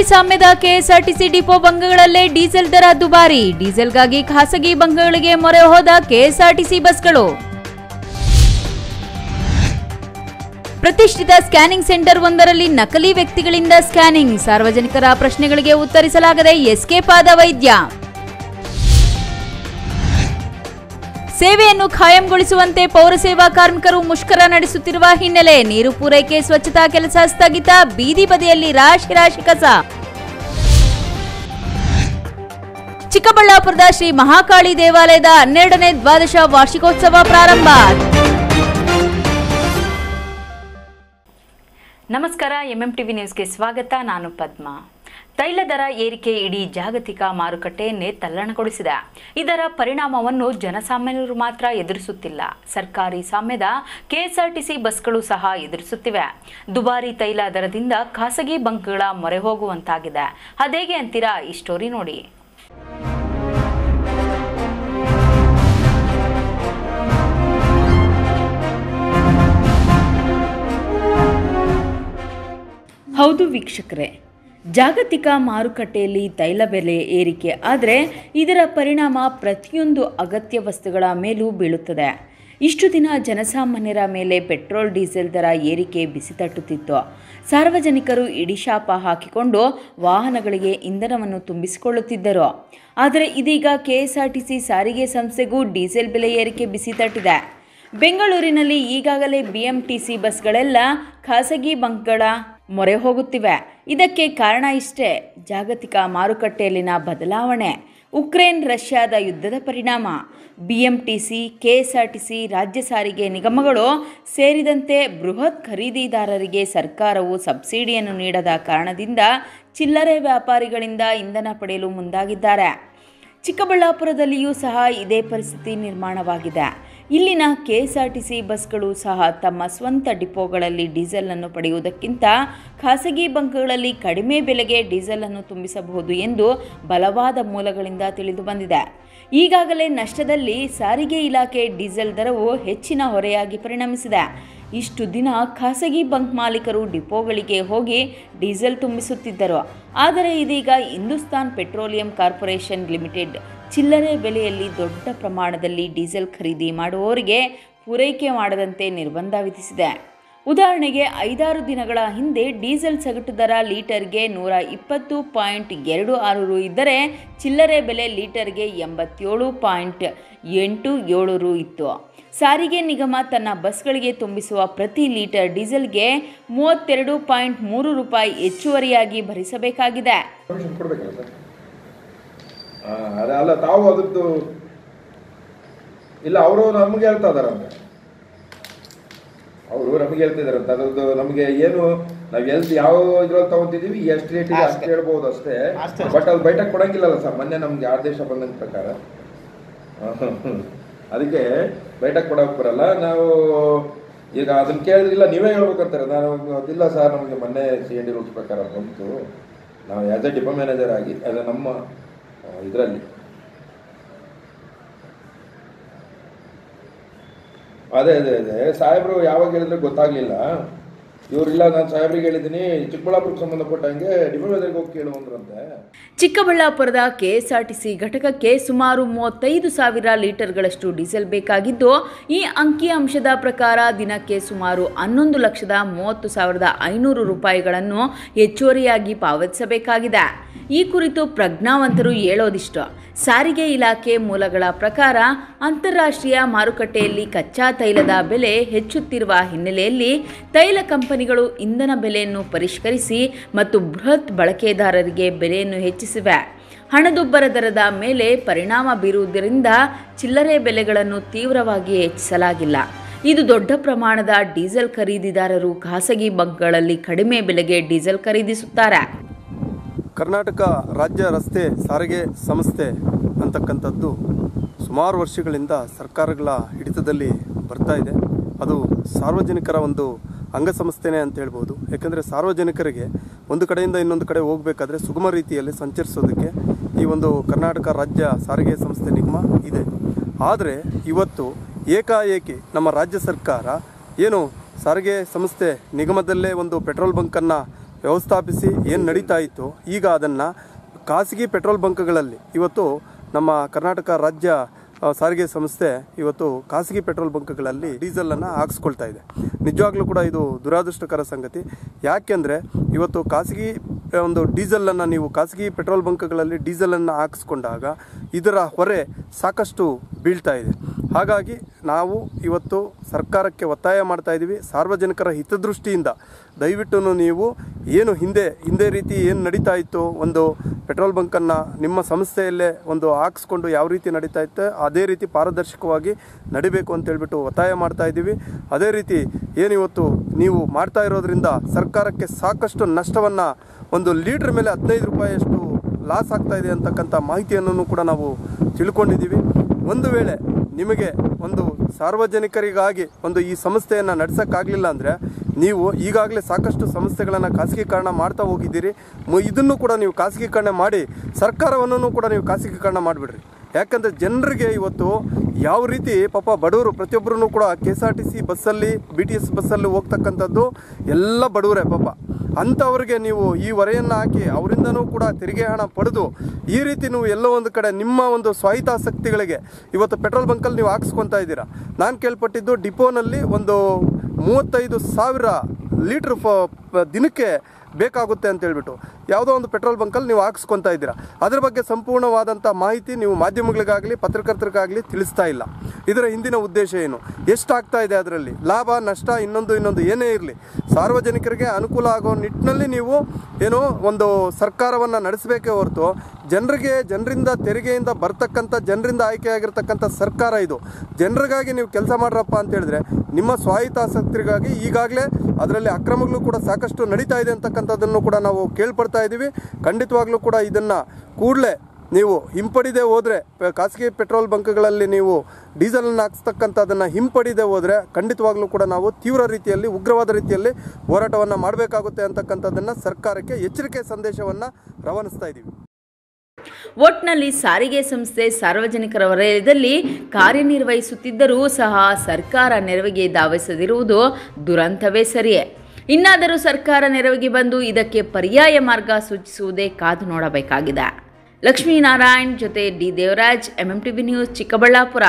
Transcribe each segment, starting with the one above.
ಸಾಮ್ಯದ KSRTC depot ಬಂಗಗಳಲ್ಲೇ diesel ದರ ದುಬಾರಿ ಡೀಸೆಲ್ಗಾಗಿ ಖಾಸಗಿ ಬಂಗಗಳಿಗೆ ಮೊರೆ ಹೋದ ಕೆಎಸ್ಆರ್ಟಿಸಿ ಬಸ್ಗಳು ಪ್ರತಿಷ್ಠಿತ ಸ್ಕ್ಯಾನಿಂಗ್ ಸೆಂಟರ್ ಒಂದರಲ್ಲಿ ನಕಲಿ ವ್ಯಕ್ತಿಗಳಿಂದ ಸ್ಕ್ಯಾನಿಂಗ್ ಸಾರ್ವಜನಿಕರ ಪ್ರಶ್ನೆಗಳಿಗೆ ಉತ್ತರಿಸಲಾಗದೆ ಎಸ್ಕೇಪ್ ಆದ ವೈದ್ಯ ಸೇವೆಯನ್ನು ಖಾಯಂಗೊಳಿಸುವಂತೆ ಪೌರಸೇವಾ ಕಾರ್ಮಿಕರು ಮುಷ್ಕರ ನಡೆಸುತ್ತಿರುವ ಹಿನ್ನೆಲೆ ನೀರು ಪೂರೈಕೆ ಸ್ವಚ್ಛತಾ ಕೆಲಸ ಸ್ಥಗಿತ ಬೀದಿ ಬದಿಯಲ್ಲಿ ರಾಶಿ ರಾಶಿ ಕಸ ಚಿಕ್ಕಬಳ್ಳಾಪುರದ ಶ್ರೀ ಮಹಾಕಾಳಿ ದೇವಾಲಯದ ಹನ್ನೆರಡನೇ ದ್ವಾದಶ ವಾರ್ಷಿಕೋತ್ಸವ ಪ್ರಾರಂಭ ನಮಸ್ಕಾರ ಎಂಎಂ ಟಿವಿ ನ್ಯೂಸ್ಗೆ ಸ್ವಾಗತ ನಾನು ಪದ್ಮ ತೈಲ ದರ ಏರಿಕೆ ಇಡೀ ಜಾಗತಿಕ ಮಾರುಕಟ್ಟೆಯನ್ನೇ ತಲ್ಲಣಗೊಳಿಸಿದೆ ಇದರ ಪರಿಣಾಮವನ್ನು ಜನಸಾಮಾನ್ಯರು ಮಾತ್ರ ಎದುರಿಸುತ್ತಿಲ್ಲ ಸರ್ಕಾರಿ ಸಾಮ್ಯದ ಕೆಎಸ್ಆರ್ಟಿಸಿ ಬಸ್ಗಳು ಸಹ ಎದುರಿಸುತ್ತಿವೆ ದುಬಾರಿ ತೈಲ ದರದಿಂದ ಖಾಸಗಿ ಬಂಕ್ಗಳ ಮೊರೆ ಹೋಗುವಂತಾಗಿದೆ ಅದೇಗೆ ಅಂತೀರಾ ಈ ಸ್ಟೋರಿ ನೋಡಿ ಹೌದು ವೀಕ್ಷಕರೇ ಜಾಗತಿಕ ಮಾರುಕಟ್ಟೆಯಲ್ಲಿ ತೈಲ ಬೆಲೆ ಏರಿಕೆ ಆದರೆ ಇದರ ಪರಿಣಾಮ ಪ್ರತಿಯೊಂದು ಅಗತ್ಯ ವಸ್ತುಗಳ ಮೇಲೂ ಬೀಳುತ್ತದೆ ಇಷ್ಟು ದಿನ ಜನಸಾಮಾನ್ಯರ ಮೇಲೆ ಪೆಟ್ರೋಲ್ ಡೀಸೆಲ್ ದರ ಏರಿಕೆ ಬಿಸಿ ತಟ್ಟುತ್ತಿತ್ತು ಸಾರ್ವಜನಿಕರು ಇಡಿಶಾಪ ಹಾಕಿಕೊಂಡು ವಾಹನಗಳಿಗೆ ಇಂಧನವನ್ನು ತುಂಬಿಸಿಕೊಳ್ಳುತ್ತಿದ್ದರು ಆದರೆ ಇದೀಗ ಕೆಎಸ್ಆರ್ಟಿಸಿ ಸಾರಿಗೆ ಸಂಸ್ಥೆಗೂ ಡೀಸೆಲ್ ಬೆಲೆ ಏರಿಕೆ ಬಿಸಿ ತಟ್ಟಿದೆ ಬೆಂಗಳೂರಿನಲ್ಲಿ ಈಗಾಗಲೇ ಬಿಎಂಟಿಸಿ ಬಸ್ಗಳೆಲ್ಲ ಖಾಸಗಿ ಬಂಕ್ಗಳ ಮೊರೆ ಹೋಗುತ್ತಿವೆ ಇದಕ್ಕೆ ಕಾರಣ ಇಷ್ಟೇ ಜಾಗತಿಕ ಮಾರುಕಟ್ಟೆಯಲ್ಲಿನ ಬದಲಾವಣೆ ಉಕ್ರೇನ್ ರಷ್ಯಾದ ಯುದ್ಧದ ಪರಿಣಾಮ ಬಿಎಂಟಿಸಿ ಕೆಎಸ್ಆರ್ಟಿಸಿ ರಾಜ್ಯ ಸಾರಿಗೆ ನಿಗಮಗಳು ಸೇರಿದಂತೆ ಬೃಹತ್ ಖರೀದಿದಾರರಿಗೆ ಸರ್ಕಾರವು ಸಬ್ಸಿಡಿಯನ್ನು ನೀಡದ ಕಾರಣದಿಂದ ಚಿಲ್ಲರೆ ವ್ಯಾಪಾರಿಗಳಿಂದ ಇಂಧನ ಪಡೆಯಲು ಮುಂದಾಗಿದ್ದಾರೆ ಚಿಕ್ಕಬಳ್ಳಾಪುರದಲ್ಲಿಯೂ ಸಹ ಇದೇ ಪರಿಸ್ಥಿತಿ ನಿರ್ಮಾಣವಾಗಿದೆ ಇಲ್ಲಿನ ಕೆಎಸ್ಆರ್ಟಿಸಿ ಬಸ್ಗಳು ಸಹ ತಮ್ಮ ಸ್ವಂತ ಡಿಪೋಗಳಲ್ಲಿ ಡೀಸೆಲನ್ನು ಪಡೆಯುವುದಕ್ಕಿಂತ ಖಾಸಗಿ ಬಂಕ್ಗಳಲ್ಲಿ ಕಡಿಮೆ ಬೆಲೆಗೆ ಡೀಸೆಲನ್ನು ತುಂಬಿಸಬಹುದು ಎಂದು ಬಲವಾದ ಮೂಲಗಳಿಂದ ತಿಳಿದು ಬಂದಿದೆ ಈಗಾಗಲೇ ನಷ್ಟದಲ್ಲಿ ಸಾರಿಗೆ ಇಲಾಖೆ ಡೀಸೆಲ್ ದರವು ಹೆಚ್ಚಿನ ಹೊರೆಯಾಗಿ ಪರಿಣಮಿಸಿದೆ ಇಷ್ಟು ದಿನ ಖಾಸಗಿ ಬಂಕ್ ಮಾಲೀಕರು ಡಿಪೋಗಳಿಗೆ ಹೋಗಿ ಡೀಸೆಲ್ ತುಂಬಿಸುತ್ತಿದ್ದರು ಆದರೆ ಇದೀಗ ಹಿಂದೂಸ್ತಾನ್ ಪೆಟ್ರೋಲಿಯಂ ಕಾರ್ಪೊರೇಷನ್ ಲಿಮಿಟೆಡ್ ಚಿಲ್ಲರೆ ಬೆಲೆಯಲ್ಲಿ ದೊಡ್ಡ ಪ್ರಮಾಣದಲ್ಲಿ ಡೀಸೆಲ್ ಖರೀದಿ ಮಾಡುವವರಿಗೆ ಪೂರೈಕೆ ಮಾಡದಂತೆ ನಿರ್ಬಂಧ ವಿಧಿಸಿದೆ ಉದಾಹರಣೆಗೆ ಐದಾರು ದಿನಗಳ ಹಿಂದೆ ಡೀಸೆಲ್ ಸಗಟು ದರ ಲೀಟರ್ಗೆ ನೂರ ಇಪ್ಪತ್ತು ಪಾಯಿಂಟ್ ಎರಡು ಆರು ರು ಇದ್ದರೆ ಚಿಲ್ಲರೆ ಬೆಲೆ ಲೀಟರ್ಗೆ ಎಂಬತ್ತೇಳು ಪಾಯಿಂಟ್ ಎಂಟು ಏಳು ರು ಇತ್ತು ಸಾರಿಗೆ ನಿಗಮ ತನ್ನ ಬಸ್ಗಳಿಗೆ ತುಂಬಿಸುವ ಪ್ರತಿ ಲೀಟರ್ ಡೀಸೆಲ್ಗೆ ಮೂವತ್ತೆರಡು ಪಾಯಿಂಟ್ ಮೂರು ರೂಪಾಯಿ ಹೆಚ್ಚುವರಿಯಾಗಿ ಭರಿಸಬೇಕಾಗಿದೆ ಪರ್ಮಿಷನ್ ಕೊಡ್ಬೇಕಲ್ಲ ಸರ್ ಅದೇ ಅಲ್ಲ ತಾವು ಅದ್ರದ್ದು ಇಲ್ಲ ಅವರು ನಮಗೆ ಹೇಳ್ತಾ ಇದಾರಂತೆ ಅವರು ನಮಗೆ ಹೇಳ್ತಿದಾರಂತೆ ಅದ್ರದ್ದು ನಮಗೆ ಏನು ನಾವು ಎಲ್ಲಿ ಯಾವ ಇದ್ರಲ್ಲಿ ತಗೊಂತಿದೀವಿ ಎಷ್ಟು ರೇಟ್ ಇದೆ ಅಷ್ಟು ಹೇಳ್ಬೋದು ಅಷ್ಟೇ ಬಟ್ ಅದು ಬೈಟಕ್ ಕೊಡಂಗಿಲ್ಲಲ್ಲ ಸರ್ ಮೊನ್ನೆ ನಮ್ಗೆ ಆದೇಶ ಬಂದಂಗ ಪ್ರಕಾರ ಅದಕ್ಕೆ ಬೈಟಕ್ ಕೊಡಕ್ ಬರಲ್ಲ ನಾವು ಈಗ ಅದನ್ನ ಕೇಳಿದ್ರಿಲ್ಲ ನೀವೇ ಹೇಳ್ಬೇಕಂತಾರೆ ನಾನು ಅದಿಲ್ಲ ಸರ್ ನಮಗೆ ಮೊನ್ನೆ ಸಿ ಎನ್ ಡಿ ರೂಲ್ಸ್ ಪ್ರಕಾರ ಬಂತು ನಾವು ಆ್ಯಸ್ ಎ ಡಿಪೋ ಮ್ಯಾನೇಜರ್ ಆಗಿ ಅದು ನಮ್ಮ ಇದರಲ್ಲಿ ಅದೇ ಅದೇ ಅದೇ ಸಾಹೇಬರು ಯಾವಾಗ ಹೇಳಿದ್ರೆ ಗೊತ್ತಾಗ್ಲಿಲ್ಲ ಇವ್ರಿಲ್ಲ ನಾನು ಸಾಹೇಬ್ರಿಗೆ ಹೇಳಿದ್ದೀನಿ ಚಿಕ್ಕಬಳ್ಳಾಪುರಕ್ಕೆ ಸಂಬಂಧಪಟ್ಟಂಗೆ ಡಿಪೋ ಮ್ಯಾನೇಜರ್ಗೆ ಹೋಗಿ ಕೇಳು ಅಂದ್ರಂತೆ ಚಿಕ್ಕಬಳ್ಳಾಪುರದ ಕೆಎಸ್ಆರ್ಟಿಸಿ ಘಟಕಕ್ಕೆ ಸುಮಾರು ಮೂವತ್ತೈದು ಸಾವಿರ ಲೀಟರ್ಗಳಷ್ಟು ಡೀಸೆಲ್ ಬೇಕಾಗಿದ್ದು ಈ ಅಂಕಿ ಅಂಶದ ಪ್ರಕಾರ ದಿನಕ್ಕೆ ಸುಮಾರು ಹನ್ನೊಂದು ಲಕ್ಷದ ಮೂವತ್ತು ಸಾವಿರದ ಐನೂರು ರೂಪಾಯಿಗಳನ್ನು ಹೆಚ್ಚುವರಿಯಾಗಿ ಪಾವತಿಸಬೇಕಾಗಿದೆ ಈ ಕುರಿತು ಪ್ರಜ್ಞಾವಂತರು ಹೇಳೋದಿಷ್ಟು ಸಾರಿಗೆ ಇಲಾಖೆ ಮೂಲಗಳ ಪ್ರಕಾರ ಅಂತಾರಾಷ್ಟ್ರೀಯ ಮಾರುಕಟ್ಟೆಯಲ್ಲಿ ಕಚ್ಚಾ ತೈಲದ ಬೆಲೆ ಹೆಚ್ಚುತ್ತಿರುವ ಹಿನ್ನೆಲೆಯಲ್ಲಿ ತೈಲ ಕಂಪನಿಗಳು ಇಂಧನ ಬೆಲೆಯನ್ನು ಪರಿಷ್ಕರಿಸಿ ಮತ್ತು ಬೃಹತ್ ಬಳಕೆದಾರರಿಗೆ ಬೆಲೆಯನ್ನು ಹೆಚ್ಚಿಸಿವೆ ಹಣದುಬ್ಬರ ದರದ ಮೇಲೆ ಪರಿಣಾಮ ಬೀರುವುದರಿಂದ ಚಿಲ್ಲರೆ ಬೆಲೆಗಳನ್ನು ತೀವ್ರವಾಗಿ ಹೆಚ್ಚಿಸಲಾಗಿಲ್ಲ ಇದು ದೊಡ್ಡ ಪ್ರಮಾಣದ ಡೀಸೆಲ್ ಖರೀದಿದಾರರು ಖಾಸಗಿ ಬಂಕ್ಗಳಲ್ಲಿ ಕಡಿಮೆ ಬೆಲೆಗೆ ಡೀಸೆಲ್ ಖರೀದಿಸುತ್ತಾರೆ ಕರ್ನಾಟಕ ರಾಜ್ಯ ರಸ್ತೆ ಸಾರಿಗೆ ಸಂಸ್ಥೆ ಅಂತಕ್ಕಂಥದ್ದು ಸುಮಾರು ವರ್ಷಗಳಿಂದ ಸರ್ಕಾರಗಳ ಹಿಡಿತದಲ್ಲಿ ಬರ್ತಾ ಇದೆ ಅದು ಸಾರ್ವಜನಿಕರ ಒಂದು ಅಂಗಸಂಸ್ಥೆನೇ ಅಂತ ಹೇಳ್ಬೋದು ಯಾಕಂದರೆ ಸಾರ್ವಜನಿಕರಿಗೆ ಒಂದು ಕಡೆಯಿಂದ ಇನ್ನೊಂದು ಕಡೆ ಹೋಗಬೇಕಾದ್ರೆ ಸುಗಮ ರೀತಿಯಲ್ಲಿ ಸಂಚರಿಸೋದಕ್ಕೆ ಈ ಒಂದು ಕರ್ನಾಟಕ ರಾಜ್ಯ ಸಾರಿಗೆ ಸಂಸ್ಥೆ ನಿಗಮ ಇದೆ ಆದರೆ ಇವತ್ತು ಏಕಾಏಕಿ ನಮ್ಮ ರಾಜ್ಯ ಸರ್ಕಾರ ಏನು ಸಾರಿಗೆ ಸಂಸ್ಥೆ ನಿಗಮದಲ್ಲೇ ಒಂದು ಪೆಟ್ರೋಲ್ ಬಂಕನ್ನು ವ್ಯವಸ್ಥಾಪಿಸಿ ಏನು ನಡೀತಾ ಇತ್ತು ಈಗ ಅದನ್ನು ಖಾಸಗಿ ಪೆಟ್ರೋಲ್ ಬಂಕ್ಗಳಲ್ಲಿ ಇವತ್ತು ನಮ್ಮ ಕರ್ನಾಟಕ ರಾಜ್ಯ ಆ, ಸಾರಿಗೆ ಸಂಸ್ಥೆ ಇವತ್ತು ಖಾಸಗಿ ಪೆಟ್ರೋಲ್ ಬಂಕ್ಗಳಲ್ಲಿ ಡೀಸೆಲನ್ನು ಹಾಕ್ಸ್ಕೊಳ್ತಾ ಇದೆ ನಿಜವಾಗ್ಲೂ ಕೂಡ ಇದು ದುರಾದೃಷ್ಟಕರ ಸಂಗತಿ ಯಾಕೆಂದರೆ ಇವತ್ತು ಖಾಸಗಿ ಆ, ಒಂದು ಡೀಸೆಲನ್ನು ನೀವು ಖಾಸಗಿ ಪೆಟ್ರೋಲ್ ಬಂಕ್ಗಳಲ್ಲಿ ಡೀಸೆಲನ್ನು ಹಾಕಿಸ್ಕೊಂಡಾಗ ಇದರ ಹೊರೆ ಸಾಕಷ್ಟು ಬೀಳ್ತಾ ಇದೆ ಹಾಗಾಗಿ ನಾವು ಇವತ್ತು ಸರ್ಕಾರಕ್ಕೆ ಒತ್ತಾಯ ಮಾಡ್ತಾ ಇದ್ದೀವಿ ಸಾರ್ವಜನಿಕರ ಹಿತದೃಷ್ಟಿಯಿಂದ ದಯವಿಟ್ಟು ನೀವು ಏನು ಹಿಂದೆ ಹಿಂದೆ ರೀತಿ ಏನು ನಡೀತಾ ಇತ್ತು ಒಂದು ಪೆಟ್ರೋಲ್ ಬಂಕನ್ನು ನಿಮ್ಮ ಸಂಸ್ಥೆಯಲ್ಲೇ ಒಂದು ಹಾಕ್ಸ್ಕೊಂಡು ಯಾವ ರೀತಿ ನಡೀತಾ ಇತ್ತು ಅದೇ ರೀತಿ ಪಾರದರ್ಶಕವಾಗಿ ನಡಿಬೇಕು ಅಂತ ಹೇಳ್ಬಿಟ್ಟು ಒತ್ತಾಯ ಮಾಡ್ತಾ ಇದ್ದೀವಿ ಅದೇ ರೀತಿ ಏನಿವತ್ತು ನೀವು ಮಾಡ್ತಾ ಇರೋದ್ರಿಂದ ಸರ್ಕಾರಕ್ಕೆ ಸಾಕಷ್ಟು ನಷ್ಟವನ್ನು ಒಂದು ಲೀಟ್ರ್ ಮೇಲೆ ಹದಿನೈದು ರೂಪಾಯಿಯಷ್ಟು ಲಾಸ್ ಆಗ್ತಾ ಇದೆ ಅಂತಕ್ಕಂಥ ಮಾಹಿತಿಯನ್ನು ಕೂಡ ನಾವು ತಿಳ್ಕೊಂಡಿದ್ದೀವಿ ಒಂದು ವೇಳೆ ನಿಮಗೆ ಒಂದು ಸಾರ್ವಜನಿಕರಿಗಾಗಿ ಒಂದು ಈ ಸಂಸ್ಥೆಯನ್ನು ನಡೆಸೋಕ್ಕಾಗಲಿಲ್ಲ ಅಂದರೆ ನೀವು ಈಗಾಗಲೇ ಸಾಕಷ್ಟು ಸಂಸ್ಥೆಗಳನ್ನು ಖಾಸಗೀಕರಣ ಮಾಡ್ತಾ ಹೋಗಿದ್ದೀರಿ ಮು- ಇದನ್ನು ಕೂಡ ನೀವು ಖಾಸಗೀಕರಣ ಮಾಡಿ ಸರ್ಕಾರವನ್ನು ಕೂಡ ನೀವು ಖಾಸಗೀಕರಣ ಮಾಡಿಬಿಡ್ರಿ ಯಾಕಂದರೆ ಜನರಿಗೆ ಇವತ್ತು ಯಾವ ರೀತಿ ಪಾಪ ಬಡವರು ಪ್ರತಿಯೊಬ್ಬರೂ ಕೂಡ K S R T C ಬಸ್ಸಲ್ಲಿ ಬಿ ಟಿ ಎಸ್ ಬಸ್ಸಲ್ಲಿ ಹೋಗ್ತಕ್ಕಂಥದ್ದು ಎಲ್ಲ ಬಡವರೇ ಪಾಪ ಅಂಥವ್ರಿಗೆ ನೀವು ಈ ಹೊರೆಯನ್ನು ಹಾಕಿ ಅವರಿಂದನೂ ಕೂಡ ತೆರಿಗೆ ಹಣ ಪಡೆದು ಈ ರೀತಿ ನೀವು ಎಲ್ಲೋ ಒಂದು ಕಡೆ ನಿಮ್ಮ ಒಂದು ಸ್ವಾಹಿತಾಸಕ್ತಿಗಳಿಗೆ ಇವತ್ತು ಪೆಟ್ರೋಲ್ ಬಂಕಲ್ಲಿ ನೀವು ಹಾಕ್ಸ್ಕೊತಾ ಇದ್ದೀರಾ ನಾನು ಕೇಳ್ಪಟ್ಟಿದ್ದು ಡಿಪೋನಲ್ಲಿ ಒಂದು ಮೂವತ್ತೈದು ಸಾವಿರ ಲೀಟ್ರ್ ಫ ಪ- ದಿನಕ್ಕೆ ಬೇಕಾಗುತ್ತೆ ಅಂತ ಹೇಳ್ಬಿಟ್ಟು ಯಾವುದೋ ಒಂದು ಪೆಟ್ರೋಲ್ ಬಂಕಲ್ಲಿ ನೀವು ಹಾಕ್ಸ್ಕೊತಾ ಇದ್ದೀರಾ ಅದ್ರ ಬಗ್ಗೆ ಸಂಪೂರ್ಣವಾದಂಥ ಮಾಹಿತಿ ನೀವು ಮಾಧ್ಯಮಗಳಿಗಾಗಲಿ ಪತ್ರಕರ್ತರಿಗಾಗಲಿ ತಿಳಿಸ್ತಾ ಇಲ್ಲ ಇದರ ಹಿಂದಿನ ಉದ್ದೇಶ ಏನು ಎಷ್ಟಾಗ್ತಾ ಇದೆ ಅದರಲ್ಲಿ ಲಾಭ ನಷ್ಟ ಇನ್ನೊಂದು ಇನ್ನೊಂದು ಏನೇ ಇರಲಿ ಸಾರ್ವಜನಿಕರಿಗೆ ಅನುಕೂಲ ಆಗೋ ನಿಟ್ಟಿನಲ್ಲಿ ನೀವು ಏನು ಒಂದು ಸರ್ಕಾರವನ್ನು ನಡೆಸಬೇಕೇ ಹೊರತು ಜನರಿಗೆ ಜನರಿಂದ ತೆರಿಗೆಯಿಂದ ಬರ್ತಕ್ಕಂಥ ಜನರಿಂದ ಆಯ್ಕೆಯಾಗಿರ್ತಕ್ಕಂಥ ಸರ್ಕಾರ ಇದು ಜನರಿಗಾಗಿ ನೀವು ಕೆಲಸ ಮಾಡ್ರಪ್ಪ ಅಂತ ಹೇಳಿದ್ರೆ ನಿಮ್ಮ ಸ್ವಾಯತ್ತಾಸಕ್ತರಿಗಾಗಿ ಈಗಾಗಲೇ ಅದರಲ್ಲಿ ಅಕ್ರಮಗಳು ಕೂಡ ಸಾಕಷ್ಟು ನಡೀತಾ ಇದೆ ಅಂತಕ್ಕಂಥದ್ದನ್ನು ಕೂಡ ನಾವು ಕೇಳ್ಪಡ್ತಾ ಇದ್ದೀವಿ ಖಂಡಿತವಾಗ್ಲೂ ಕೂಡ ಇದನ್ನು ಕೂಡಲೇ ನೀವು ಹಿಂಪಡಿದೆ ಹೋದರೆ ಖಾಸಗಿ ಪೆಟ್ರೋಲ್ ಬಂಕ್ಗಳಲ್ಲಿ ನೀವು ಡೀಸೆಲನ್ನು ಹಾಕ್ಸ್ತಕ್ಕಂಥದ್ದನ್ನು ಹಿಂಪಡಿದೆ ಹೋದರೆ ಖಂಡಿತವಾಗ್ಲೂ ಕೂಡ ನಾವು ತೀವ್ರ ರೀತಿಯಲ್ಲಿ ಉಗ್ರವಾದ ರೀತಿಯಲ್ಲಿ ಹೋರಾಟವನ್ನು ಮಾಡಬೇಕಾಗುತ್ತೆ ಅಂತಕ್ಕಂಥದ್ದನ್ನು ಸರ್ಕಾರಕ್ಕೆ ಎಚ್ಚರಿಕೆ ಸಂದೇಶವನ್ನು ರವಾನಿಸ್ತಾ ಇದ್ದೀವಿ ಒಟ್ನಲ್ಲಿ ಸಾರಿಗೆ ಸಂಸ್ಥೆ ಸಾರ್ವಜನಿಕರ ವಲಯದಲ್ಲಿ ಕಾರ್ಯನಿರ್ವಹಿಸುತ್ತಿದ್ದರೂ ಸಹ ಸರ್ಕಾರ ನೆರವಿಗೆ ಧಾವಿಸದಿರುವುದು ದುರಂತವೇ ಸರಿಯೇ ಇನ್ನಾದರೂ ಸರ್ಕಾರ ನೆರವಿಗೆ ಬಂದು ಇದಕ್ಕೆ ಪರ್ಯಾಯ ಮಾರ್ಗ ಸೂಚಿಸುವುದೇ ಕಾದು ನೋಡಬೇಕಾಗಿದೆ ಲಕ್ಷ್ಮೀನಾರಾಯಣ್ ಜೊತೆ D Devaraj MMTV news Chikkaballapur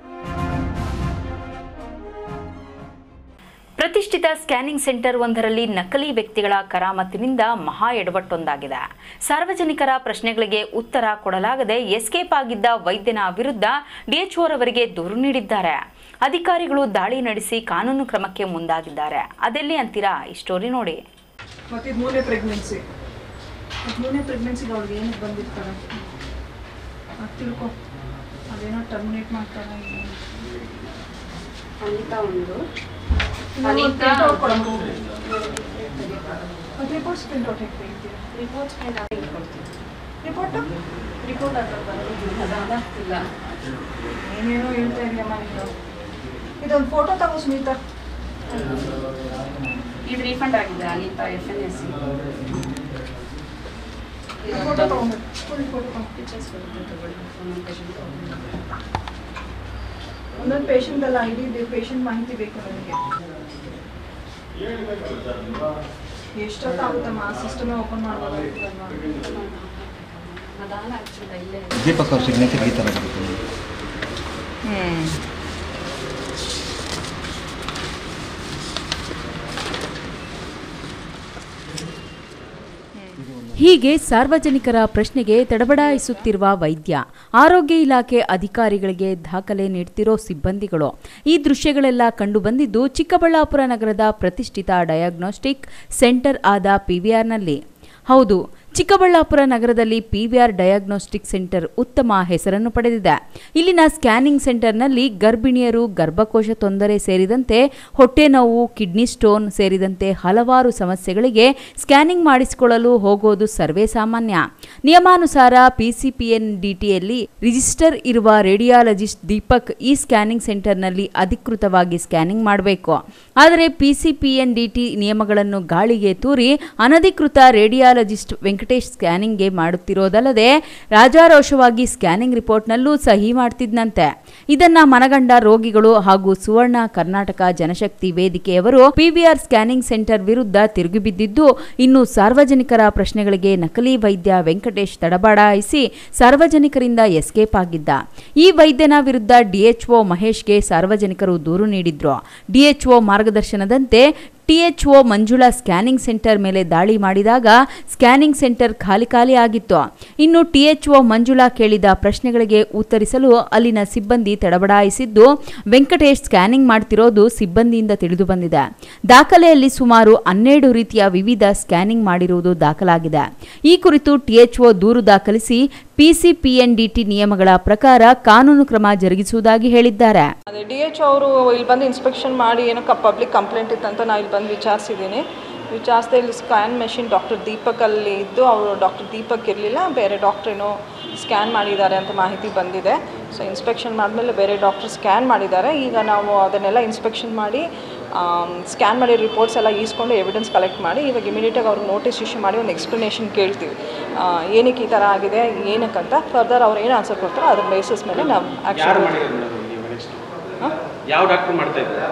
ಪ್ರತಿಷ್ಠಿತ ಸ್ಕ್ಯಾನಿಂಗ್ ಸೆಂಟರ್ ಒಂದರಲ್ಲಿ ನಕಲಿ ವ್ಯಕ್ತಿಗಳ ಕರಾಮತ್ತಿನಿಂದ ಮಹಾ ಎಡವಟ್ಟೊಂದಾಗಿದೆ ಸಾರ್ವಜನಿಕರ ಪ್ರಶ್ನೆಗಳಿಗೆ ಉತ್ತರ ಕೊಡಲಾಗದೆ ಎಸ್ಕೇಪ್ ಆಗಿದ್ದ ವೈದ್ಯನ ವಿರುದ್ಧ ಡಿಎಚ್ಒರವರಿಗೆ ದೂರು ನೀಡಿದ್ದಾರೆ ಅಧಿಕಾರಿಗಳು ದಾಳಿ ನಡೆಸಿ ಕಾನೂನು ಕ್ರಮಕ್ಕೆ ಮುಂದಾಗಿದ್ದಾರೆ ಅದೆಲ್ಲಿ ಅಂತೀರಾ ಈ ಸ್ಟೋರಿ ನೋಡಿ ಮತ್ತು ಇದು ಮೂರನೇ ಪ್ರೆಗ್ನೆನ್ಸಿ ಮತ್ತು ಮೂರನೇ ಪ್ರೆಗ್ನೆನ್ಸಿಗೆ ಅವ್ಳಿಗೆ ಏನಕ್ಕೆ ಬಂದಿರ್ತಾರೆ ಅದು ತಿಳ್ಕೊ ಅದೇನೋ ಟರ್ಮಿನೇಟ್ ಮಾಡ್ತಾರೆ ಅನಿತಾ ಒಂದು ಮತ್ತು ರಿಪೋರ್ಟ್ಸ್ ಪ್ರಿಂಟ್ ಔಟ್ ಹೇಗೆ ತೆಗಿತೀರಾ ರಿಪೋರ್ಟ್ಸ್ ಪ್ರಿಂಟ್ ಆಗಿ ಕೊಡ್ತೀವಿ ರಿಪೋರ್ಟು ರಿಪೋರ್ಟ್ ಹಾಕೋದು ಅದಾಗ್ತಿಲ್ಲ ಏನೇನೋ ಹೇಳ್ತಾ ಇದೆಯಮ್ಮ ನೀನು ಇದೊಂದು ಫೋಟೋ ತಗೋ ಸ್ಮಿತಾ ಇದು ರೀಫಂಡ್ ಆಗಿದೆ Anita F N S photo ತಗೊಂಡು ಫುಲ್ ಫೋಟೋ ತಗೊಂಡು ಪಿಕ್ಚರ್ಸ್ ಬರುತ್ತೆ ತಗೊಳ್ಳಿ ಒಂದೊಂದು ಪೇಷಂಟ್ ಒಂದೊಂದು ಪೇಷಂಟ್ ಅಲ್ಲ ಇಡೀ ಪೇಷಂಟ್ ಮಾಹಿತಿ ಬೇಕು ನನಗೆ ಎಷ್ಟೊತ್ತಾಗುತ್ತಮ್ಮ ಸಿಸ್ಟಮೇ ಓಪನ್ ಮಾಡ್ಬೋದಾಗಿತ್ತಲ್ವಾ ಅದಾನ ಆ್ಯಕ್ಚುಲಿ ಇಲ್ಲೇ ದೀಪಕ್ ಅವ್ರ ಸಿಗ್ನೇಚರ್ ಈ ಥರ ಬರುತ್ತೆ ಹೀಗೆ ಸಾರ್ವಜನಿಕರ ಪ್ರಶ್ನೆಗೆ ತಡಬಡಾಯಿಸುತ್ತಿರುವ ವೈದ್ಯ ಆರೋಗ್ಯ ಇಲಾಖೆ ಅಧಿಕಾರಿಗಳಿಗೆ ದಾಖಲೆ ನೀಡ್ತಿರೋ ಸಿಬ್ಬಂದಿಗಳು ಈ ದೃಶ್ಯಗಳೆಲ್ಲ ಕಂಡುಬಂದಿದ್ದು ಚಿಕ್ಕಬಳ್ಳಾಪುರ ನಗರದ ಪ್ರತಿಷ್ಠಿತ ಡಯಾಗ್ನೋಸ್ಟಿಕ್ ಸೆಂಟರ್ ಆದ ಪಿವಿಆರ್ನಲ್ಲಿ ಹೌದು ಚಿಕ್ಕಬಳ್ಳಾಪುರ ನಗರದಲ್ಲಿ ಪಿವಿಆರ್ ಡಯಾಗ್ನೋಸ್ಟಿಕ್ ಸೆಂಟರ್ ಉತ್ತಮ ಹೆಸರನ್ನು ಪಡೆದಿದೆ ಇಲ್ಲಿನ ಸ್ಕ್ಯಾನಿಂಗ್ ಸೆಂಟರ್ನಲ್ಲಿ ಗರ್ಭಿಣಿಯರು ಗರ್ಭಕೋಶ ತೊಂದರೆ ಸೇರಿದಂತೆ ಹೊಟ್ಟೆ ನೋವು ಕಿಡ್ನಿ ಸ್ಟೋನ್ ಸೇರಿದಂತೆ ಹಲವಾರು ಸಮಸ್ಯೆಗಳಿಗೆ ಸ್ಕ್ಯಾನಿಂಗ್ ಮಾಡಿಸಿಕೊಳ್ಳಲು ಹೋಗೋದು ಸರ್ವೇ ಸಾಮಾನ್ಯ ನಿಯಮಾನುಸಾರ ಪಿಸಿಪಿಎನ್ ಡಿಟಿಯಲ್ಲಿ ರಿಜಿಸ್ಟರ್ ಇರುವ ರೇಡಿಯಾಲಜಿಸ್ಟ್ ದೀಪಕ್ ಈ ಸ್ಕ್ಯಾನಿಂಗ್ ಸೆಂಟರ್ನಲ್ಲಿ ಅಧಿಕೃತವಾಗಿ ಸ್ಕ್ಯಾನಿಂಗ್ ಮಾಡಬೇಕು ಆದರೆ ಪಿಸಿಪಿಎನ್ ಡಿಟಿ ನಿಯಮಗಳನ್ನು ಗಾಳಿಗೆ ತೂರಿ ಅನಧಿಕೃತ ರೇಡಿಯಾಲಜಿಸ್ಟ್ ವೆಂಕಟ ವೆಂಕಟೇಶ್ ಸ್ಕ್ಯಾನಿಂಗ್ಗೆ ಮಾಡುತ್ತಿರೋದಲ್ಲದೆ ರಾಜಾರೋಷವಾಗಿ ಸ್ಕ್ಯಾನಿಂಗ್ ರಿಪೋರ್ಟ್ನಲ್ಲೂ ಸಹಿ ಮಾಡ್ತಿದ್ನಂತೆ ಇದನ್ನ ಮನಗಂಡ ರೋಗಿಗಳು ಹಾಗೂ ಸುವರ್ಣ ಕರ್ನಾಟಕ ಜನಶಕ್ತಿ ವೇದಿಕೆಯವರು ಪಿವಿಆರ್ ಸ್ಕ್ಯಾನಿಂಗ್ ಸೆಂಟರ್ ವಿರುದ್ಧ ತಿರುಗಿಬಿದ್ದಿದ್ದು ಇನ್ನು ಸಾರ್ವಜನಿಕರ ಪ್ರಶ್ನೆಗಳಿಗೆ ನಕಲಿ ವೈದ್ಯ ವೆಂಕಟೇಶ್ ತಡಬಾಡಾಯಿಸಿ ಸಾರ್ವಜನಿಕರಿಂದ ಎಸ್ಕೇಪ್ ಆಗಿದ್ದ ಈ ವೈದ್ಯನ ವಿರುದ್ಧ ಡಿಎಚ್ಒ ಮಹೇಶ್ಗೆ ಸಾರ್ವಜನಿಕರು ದೂರು ನೀಡಿದ್ರು ಡಿಎಚ್ಒ ಮಾರ್ಗದರ್ಶನದಂತೆ ಟಿಎಚ್ಒ ಮಂಜುಳಾ ಸ್ಕ್ಯಾನಿಂಗ್ ಸೆಂಟರ್ ಮೇಲೆ ದಾಳಿ ಮಾಡಿದಾಗ ಸ್ಕ್ಯಾನಿಂಗ್ ಸೆಂಟರ್ ಖಾಲಿ ಖಾಲಿ ಆಗಿತ್ತು ಇನ್ನು ಟಿಎಚ್ಒ ಮಂಜುಳಾ ಕೇಳಿದ ಪ್ರಶ್ನೆಗಳಿಗೆ ಉತ್ತರಿಸಲು ಅಲ್ಲಿನ ಸಿಬ್ಬಂದಿ ತಡಬಡಾಯಿಸಿದ್ದು ವೆಂಕಟೇಶ್ ಸ್ಕ್ಯಾನಿಂಗ್ ಮಾಡ್ತಿರೋದು ಸಿಬ್ಬಂದಿಯಿಂದ ತಿಳಿದು ಬಂದಿದೆ ದಾಖಲೆಯಲ್ಲಿ ಸುಮಾರು ಹನ್ನೆರಡು ರೀತಿಯ ವಿವಿಧ ಸ್ಕ್ಯಾನಿಂಗ್ ಮಾಡಿರುವುದು ದಾಖಲಾಗಿದೆ ಈ ಕುರಿತು ಟಿಎಚ್ಒ ದೂರು ದಾಖಲಿಸಿ ಪಿಸಿಪಿಎನ್ಡಿಟಿ ನಿಯಮಗಳ ಪ್ರಕಾರ ಕಾನೂನು ಕ್ರಮ ಜರುಗಿಸುವುದಾಗಿ ಹೇಳಿದ್ದಾರೆ ಅದೇ ಡಿ ಎಚ್ ಅವರು ಇಲ್ಲಿ ಬಂದು ಇನ್ಸ್ಪೆಕ್ಷನ್ ಮಾಡಿ ಏನೋ ಕ ಪಬ್ಲಿಕ್ ಕಂಪ್ಲೇಂಟ್ ಇತ್ತಂತ ನಾನು ಇಲ್ಲಿ ಬಂದು ವಿಚಾರಿಸಿದ್ದೀನಿ ವಿಚಾರಿಸಿದೆ ಇಲ್ಲಿ ಸ್ಕ್ಯಾನ್ ಮೆಷಿನ್ ಡಾಕ್ಟರ್ ದೀಪಕ್ ಅಲ್ಲಿ ಇದ್ದು ಅವರು ಡಾಕ್ಟರ್ ದೀಪಕ್ ಇರಲಿಲ್ಲ ಬೇರೆ ಡಾಕ್ಟ್ರ್ ಏನೋ ಸ್ಕ್ಯಾನ್ ಮಾಡಿದ್ದಾರೆ ಅಂತ ಮಾಹಿತಿ ಬಂದಿದೆ ಸೊ ಇನ್ಸ್ಪೆಕ್ಷನ್ ಮಾಡಿದ್ಮೇಲೆ ಬೇರೆ ಡಾಕ್ಟರ್ ಸ್ಕ್ಯಾನ್ ಮಾಡಿದ್ದಾರೆ ಈಗ ನಾವು ಅದನ್ನೆಲ್ಲ ಇನ್ಸ್ಪೆಕ್ಷನ್ ಮಾಡಿ ಸ್ಕ್ಯಾನ್ ಮಾಡಿ ರಿಪೋರ್ಟ್ಸ್ ಎಲ್ಲ ಈಸ್ಕೊಂಡು ಎವಿಡೆನ್ಸ್ ಕಲೆಕ್ಟ್ ಮಾಡಿ ಇವಾಗ ಇಮಿಡಿಯೇಟಾಗಿ ಅವ್ರಿಗೆ ನೋಟಿಸ್ ಇಶ್ಯೂ ಮಾಡಿ ಒಂದು ಎಕ್ಸ್ಪ್ಲನೇಷನ್ ಕೇಳ್ತೀವಿ ಆ, ಏನಕ್ಕೆ ಈ ಥರ ಆಗಿದೆ ಏನಕ್ಕಂತ ಫರ್ದರ್ ಅವ್ರು ಏನು ಆನ್ಸರ್ ಕೊಡ್ತಾರೋ ಅದ್ರ ಬೇಸಿಸ್ ಮೇಲೆ ನಾವು ಆ್ಯಕ್ಷನ್ ಯಾವ ಡಾಕ್ಟರ್ ಮಾಡ್ತಾ ಇದ್ದಾರೆ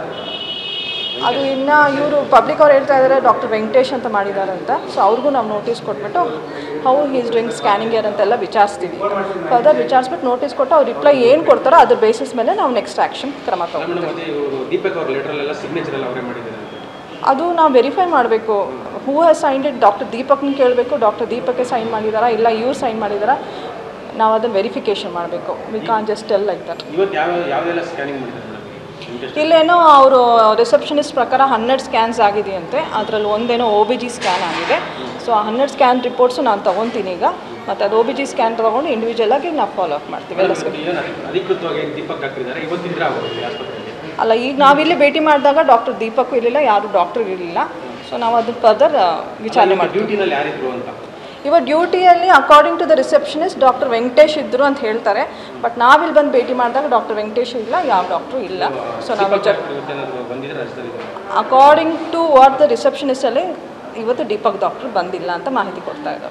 ಅದು ಇನ್ನು ಇವರು ಪಬ್ಲಿಕ್ ಅವ್ರು ಹೇಳ್ತಾ ಇದ್ದಾರೆ ಡಾಕ್ಟರ್ ವೆಂಕಟೇಶ್ ಅಂತ ಮಾಡಿದ್ದಾರೆ ಅಂತ ಸೊ ಅವ್ರಿಗೂ ನಾವು ನೋಟಿಸ್ ಕೊಟ್ಬಿಟ್ಟು how is doing scanning here ಅಂತೆಲ್ಲ ವಿಚಾರಿಸ್ತೀವಿ ಫರ್ದರ್ ವಿಚಾರಿಸ್ಬಿಟ್ಟು ನೋಟಿಸ್ ಕೊಟ್ಟು ಅವ್ರು ರಿಪ್ಲೈ ಏನು ಕೊಡ್ತಾರೋ ಅದ್ರ ಬೇಸಿಸ್ ಮೇಲೆ ನಾವು ನೆಕ್ಸ್ಟ್ ಆ್ಯಕ್ಷನ್ ಕ್ರಮ ತಗೊಳ್ತೀವಿ ಮತ್ತೆ ಇವರು ದೀಪಕ್ ಅವ್ರ ಲೆಟರಲ್ಲೆಲ್ಲ ಸಿಗ್ನೇಚರ್ ಎಲ್ಲ ಅವರೇ ಮಾಡಿದ್ದಾರೆ ಅಂತ ಅದು ನಾವು ವೆರಿಫೈ ಮಾಡಬೇಕು who has signed it doctor ದೀಪಕ್ನ ಕೇಳಬೇಕು ಡಾಕ್ಟರ್ ದೀಪಕ್ಕೆ ಸೈನ್ ಮಾಡಿದಾರಾ ಇಲ್ಲ ಇವ್ರು ಸೈನ್ ಮಾಡಿದಾರಾ ನಾವು ಅದನ್ನು ವೆರಿಫಿಕೇಷನ್ ಮಾಡಬೇಕು we can just tell like that ಇವತ್ತು ಯಾವ ಯಾವುದೆಲ್ಲ ಸ್ಕ್ಯಾನಿಂಗ್ ಮಾಡಿದ್ದಾರೆ ಮೇಡಮ್ ಇಲ್ಲೇನೋ ಅವರು ರಿಸೆಪ್ಷನಿಸ್ಟ್ ಪ್ರಕಾರ ಹನ್ನೆರಡು ಸ್ಕ್ಯಾನ್ಸ್ ಆಗಿದೆಯಂತೆ ಅದರಲ್ಲಿ ಒಂದೇನೋ ಒ ಬಿ ಜಿ ಸ್ಕ್ಯಾನ್ ಆಗಿದೆ ಸೊ ಆ ಹನ್ನೆರಡು ಸ್ಕ್ಯಾನ್ ರಿಪೋರ್ಟ್ಸು ನಾನು ತೊಗೊತೀನಿ ಈಗ ಮತ್ತು ಅದು ಒ ಬಿ ಜಿ ಸ್ಕ್ಯಾನ್ ತೊಗೊಂಡು ಇಂಡಿವಿಜುವಲ್ ಆಗಿ ನಾವು ಫಾಲೋ ಅಪ್ ಮಾಡ್ತೀವಿ ಎಲ್ಲ ಸ್ಕ್ಯಾನ್ ಏನು ಅಧಿಕೃತವಾಗಿ ಏನು ದೀಪಕ್ ಡಾಕ್ಟರ್ ಇದ್ದಾರೆ ಇವತ್ತಿದ್ರೆ ಆಗೋದು ಆಸ್ಪತ್ರೆಗೆ ಅಲ್ಲ ಈಗ ನಾವಿಲ್ಲಿ ಭೇಟಿ ಮಾಡಿದಾಗ ಡಾಕ್ಟರ್ ದೀಪಕ್ ಇರಲಿಲ್ಲ ಯಾರು ಡಾಕ್ಟರ್ ಇರಲಿಲ್ಲ ಸೊ ನಾವು ಅದನ್ನ ಫರ್ದರ್ ವಿಚಾರಣೆ ಮಾಡ್ತೀವಿ ಡ್ಯೂಟಿನಲ್ಲಿ ಯಾರಿದ್ರು ಅಂತ ಇವಾಗ ಡ್ಯೂಟಿಯಲ್ಲಿ according to the receptionist doctor Venkatesh ಇದ್ದರು ಅಂತ ಹೇಳ್ತಾರೆ ಬಟ್ ನಾವಿಲ್ಲಿ ಬಂದು ಭೇಟಿ ಮಾಡಿದಾಗ ಡಾಕ್ಟರ್ ವೆಂಕಟೇಶ್ ಇಲ್ಲ ಯಾವ ಡಾಕ್ಟ್ರು ಇಲ್ಲ ಸೊ ನಾವು ವಿಚಾರ ಇವತ್ತೇನಾದ್ರು ಬಂದಿದ್ರೆ ರಾಜ್ಯದಲ್ಲಿ ಅಕಾರ್ಡಿಂಗ್ ಟು ವಾಟ್ ದ ರಿಸೆಪ್ಷನಿಸ್ಟಲ್ಲಿ ಇವತ್ತು ದೀಪಕ್ ಡಾಕ್ಟರ್ ಬಂದಿಲ್ಲ ಅಂತ ಮಾಹಿತಿ ಕೊಡ್ತಾ ಇದ್ದಾರೆ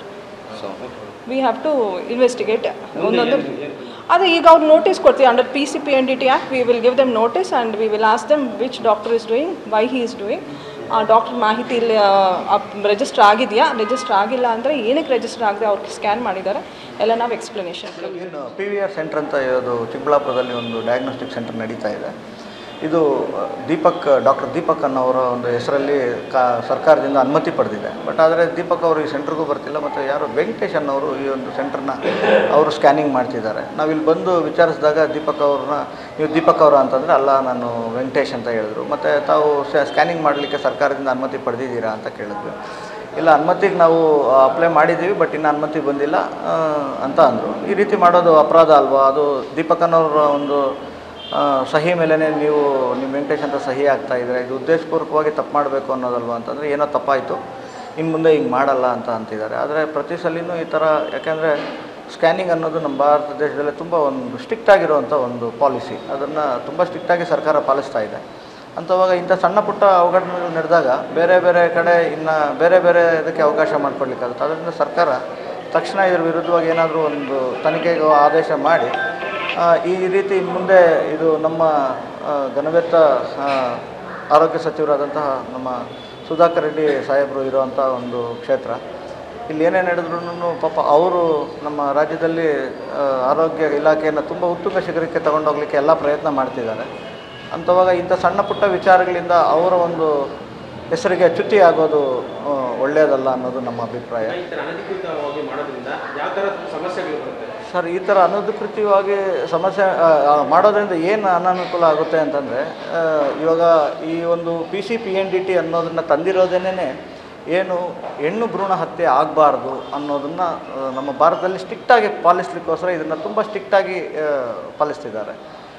ವಿ ಹ್ಯಾವ್ ಟು ಇನ್ವೆಸ್ಟಿಗೇಟ್ ಒಂದೊಂದು ಅದೇ ಈಗ ಅವ್ರು ನೋಟಿಸ್ ಕೊಡ್ತೀವಿ under P C P N D T act we will give them notice and we will ask them which doctor is doing why he is doing ಆ doctor ಮಾಹಿತಿ ಇಲ್ಲಿ register ಆಗಿದೆಯಾ register ಆಗಿಲ್ಲ ಅಂದರೆ ಏನಕ್ಕೆ ರಿಜಿಸ್ಟರ್ ಆಗದೆ ಅವ್ರಿಗೆ ಸ್ಕ್ಯಾನ್ ಮಾಡಿದ್ದಾರೆ ಎಲ್ಲ ನಾವು ಎಕ್ಸ್ಪ್ಲನೇಷನ್ ಏನು ಪಿ ವಿ ಆರ್ ಸೆಂಟರ್ ಅಂತ ಇದು ಚಿಕ್ಕಬಳ್ಳಾಪುರದಲ್ಲಿ ಒಂದು ಡಯಾಗ್ನೋಸ್ಟಿಕ್ ಸೆಂಟರ್ ನಡೀತಾ ಇದೆ ಇದು ಅ, ದೀಪಕ್ ಡಾಕ್ಟರ್ ದೀಪಕ್ ಅನ್ನೋರ ಒಂದು ಹೆಸರಲ್ಲಿ ಕಾ ಸರ್ಕಾರದಿಂದ ಅನುಮತಿ ಪಡೆದಿದೆ ಬಟ್ ಆದರೆ ದೀಪಕ್ ಅವರು ಈ ಸೆಂಟ್ರಿಗೂ ಬರ್ತಿಲ್ಲ ಮತ್ತು ಯಾರು ವೆಂಕಟೇಶ್ ಅನ್ನೋರು ಈ ಒಂದು ಸೆಂಟರ್ನ ಅವರು ಸ್ಕ್ಯಾನಿಂಗ್ ಮಾಡ್ತಿದ್ದಾರೆ ನಾವಿಲ್ಲಿ ಬಂದು ವಿಚಾರಿಸಿದಾಗ ದೀಪಕ್ ಅವ್ರನ್ನ ನೀವು ದೀಪಕ್ ಅವರ ಅಂತಂದರೆ ಅಲ್ಲ ನಾನು ವೆಂಕಟೇಶ್ ಅಂತ ಹೇಳಿದ್ರು ಮತ್ತು ತಾವು ಸ್ಕ್ಯಾನಿಂಗ್ ಮಾಡಲಿಕ್ಕೆ ಸರ್ಕಾರದಿಂದ ಅನುಮತಿ ಪಡೆದಿದ್ದೀರಾ ಅಂತ ಕೇಳಿದ್ವಿ ಇಲ್ಲ ಅನುಮತಿಗೆ ನಾವು ಅಪ್ಲೈ ಮಾಡಿದ್ದೀವಿ ಬಟ್ ಇನ್ನು ಅನುಮತಿ ಬಂದಿಲ್ಲ ಆ, ಅಂತ ಅಂದರು ಈ ರೀತಿ ಮಾಡೋದು ಅಪರಾಧ ಅಲ್ವಾ ಅದು ದೀಪಕನವರ ಒಂದು ಆ, ಸಹಿ ಮೇಲೇ ನೀವು ನಿಮ್ಮ ವೆಂಕಟೇಶ್ ಅಂತ ಸಹಿ ಆಗ್ತಾ ಇದ್ರೆ ಇದು ಉದ್ದೇಶಪೂರ್ವಕವಾಗಿ ತಪ್ಪು ಮಾಡಬೇಕು ಅನ್ನೋದಲ್ವಾ ಅಂತಂದರೆ ಏನೋ ತಪ್ಪಾಯಿತು ಇನ್ನು ಮುಂದೆ ಹಿಂಗೆ ಮಾಡಲ್ಲ ಅಂತ ಅಂತಿದ್ದಾರೆ ಆದರೆ ಪ್ರತಿ ಸಲಿನೂ ಈ ಥರ ಯಾಕೆಂದರೆ ಸ್ಕ್ಯಾನಿಂಗ್ ಅನ್ನೋದು ನಮ್ಮ ಭಾರತ ದೇಶದಲ್ಲಿ ತುಂಬ ಒಂದು ಸ್ಟ್ರಿಕ್ಟ್ ಆಗಿರುವಂಥ ಒಂದು ಪಾಲಿಸಿ ಅದನ್ನು ತುಂಬ ಸ್ಟ್ರಿಕ್ಟಾಗಿ ಸರ್ಕಾರ ಪಾಲಿಸ್ತಾ ಇದೆ ಅಂಥವಾಗ ಇಂಥ ಸಣ್ಣ ಪುಟ್ಟ ಅವಘಡಗಳು ನಡೆದಾಗ ಬೇರೆ ಬೇರೆ ಕಡೆ ಇನ್ನು ಬೇರೆ ಬೇರೆ ಇದಕ್ಕೆ ಅವಕಾಶ ಮಾಡಿಕೊಡ್ಲಿಕ್ಕಾಗುತ್ತೆ ಅದರಿಂದ ಸರ್ಕಾರ ತಕ್ಷಣ ಇದ್ರ ವಿರುದ್ಧವಾಗಿ ಏನಾದರೂ ಒಂದು ತನಿಖೆಗೆ ಆದೇಶ ಮಾಡಿ ಆ, ಈ ರೀತಿ ಮುಂದೆ ಇದು ನಮ್ಮ ಆ, ಘನವೆತ್ತ ಆ, ಆರೋಗ್ಯ ಸಚಿವರಾದಂತಹ ನಮ್ಮ ಸುಧಾಕರ್ ರೆಡ್ಡಿ ಸಾಹೇಬರು ಇರುವಂಥ ಒಂದು ಕ್ಷೇತ್ರ ಇಲ್ಲಿ ಏನೇ ನಡೆದ್ರೂ ಪಾಪ ಅವರು ನಮ್ಮ ರಾಜ್ಯದಲ್ಲಿ ಆ, ಆರೋಗ್ಯ ಇಲಾಖೆಯನ್ನು ತುಂಬ ಉತ್ತುಂಗ ಶಿಖರಕ್ಕೆ ತಗೊಂಡೋಗ್ಲಿಕ್ಕೆ ಎಲ್ಲ ಪ್ರಯತ್ನ ಮಾಡ್ತಿದ್ದಾರೆ ಅಂಥವಾಗ ಇಂಥ ಸಣ್ಣ ಪುಟ್ಟ ವಿಚಾರಗಳಿಂದ ಅವರ ಒಂದು ಹೆಸರಿಗೆ ಚ್ಯುತಿ ಆಗೋದು ಆ, ಒಳ್ಳೆಯದಲ್ಲ ಅನ್ನೋದು ನಮ್ಮ ಅಭಿಪ್ರಾಯ ಈ ಥರ ಅನಧಿಕೃತವಾಗಿ ಮಾಡೋದ್ರಿಂದ ಯಾವ ಥರ ಸಮಸ್ಯೆಗಳು ಬರುತ್ತೆ ಸರ್ ಈ ಥರ ಅನಧಿಕೃತವಾಗಿ ಸಮಸ್ಯೆ ಆ, ಆ, ಮಾಡೋದ್ರಿಂದ ಏನು ಅನಾನುಕೂಲ ಆಗುತ್ತೆ ಅಂತಂದರೆ ಇವಾಗ ಈ ಒಂದು P C P N D T ಅನ್ನೋದನ್ನು ತಂದಿರೋದೇನೇ ಏನು ಹೆಣ್ಣು ಭ್ರೂಣ ಹತ್ಯೆ ಆಗಬಾರ್ದು ಅನ್ನೋದನ್ನು ನಮ್ಮ ಭಾರತದಲ್ಲಿ ಸ್ಟ್ರಿಕ್ಟಾಗಿ ಪಾಲಿಸ್ಲಿಕ್ಕೋಸ್ಕರ ಇದನ್ನು ತುಂಬ ಸ್ಟ್ರಿಕ್ಟಾಗಿ ಪಾಲಿಸ್ತಿದ್ದಾರೆ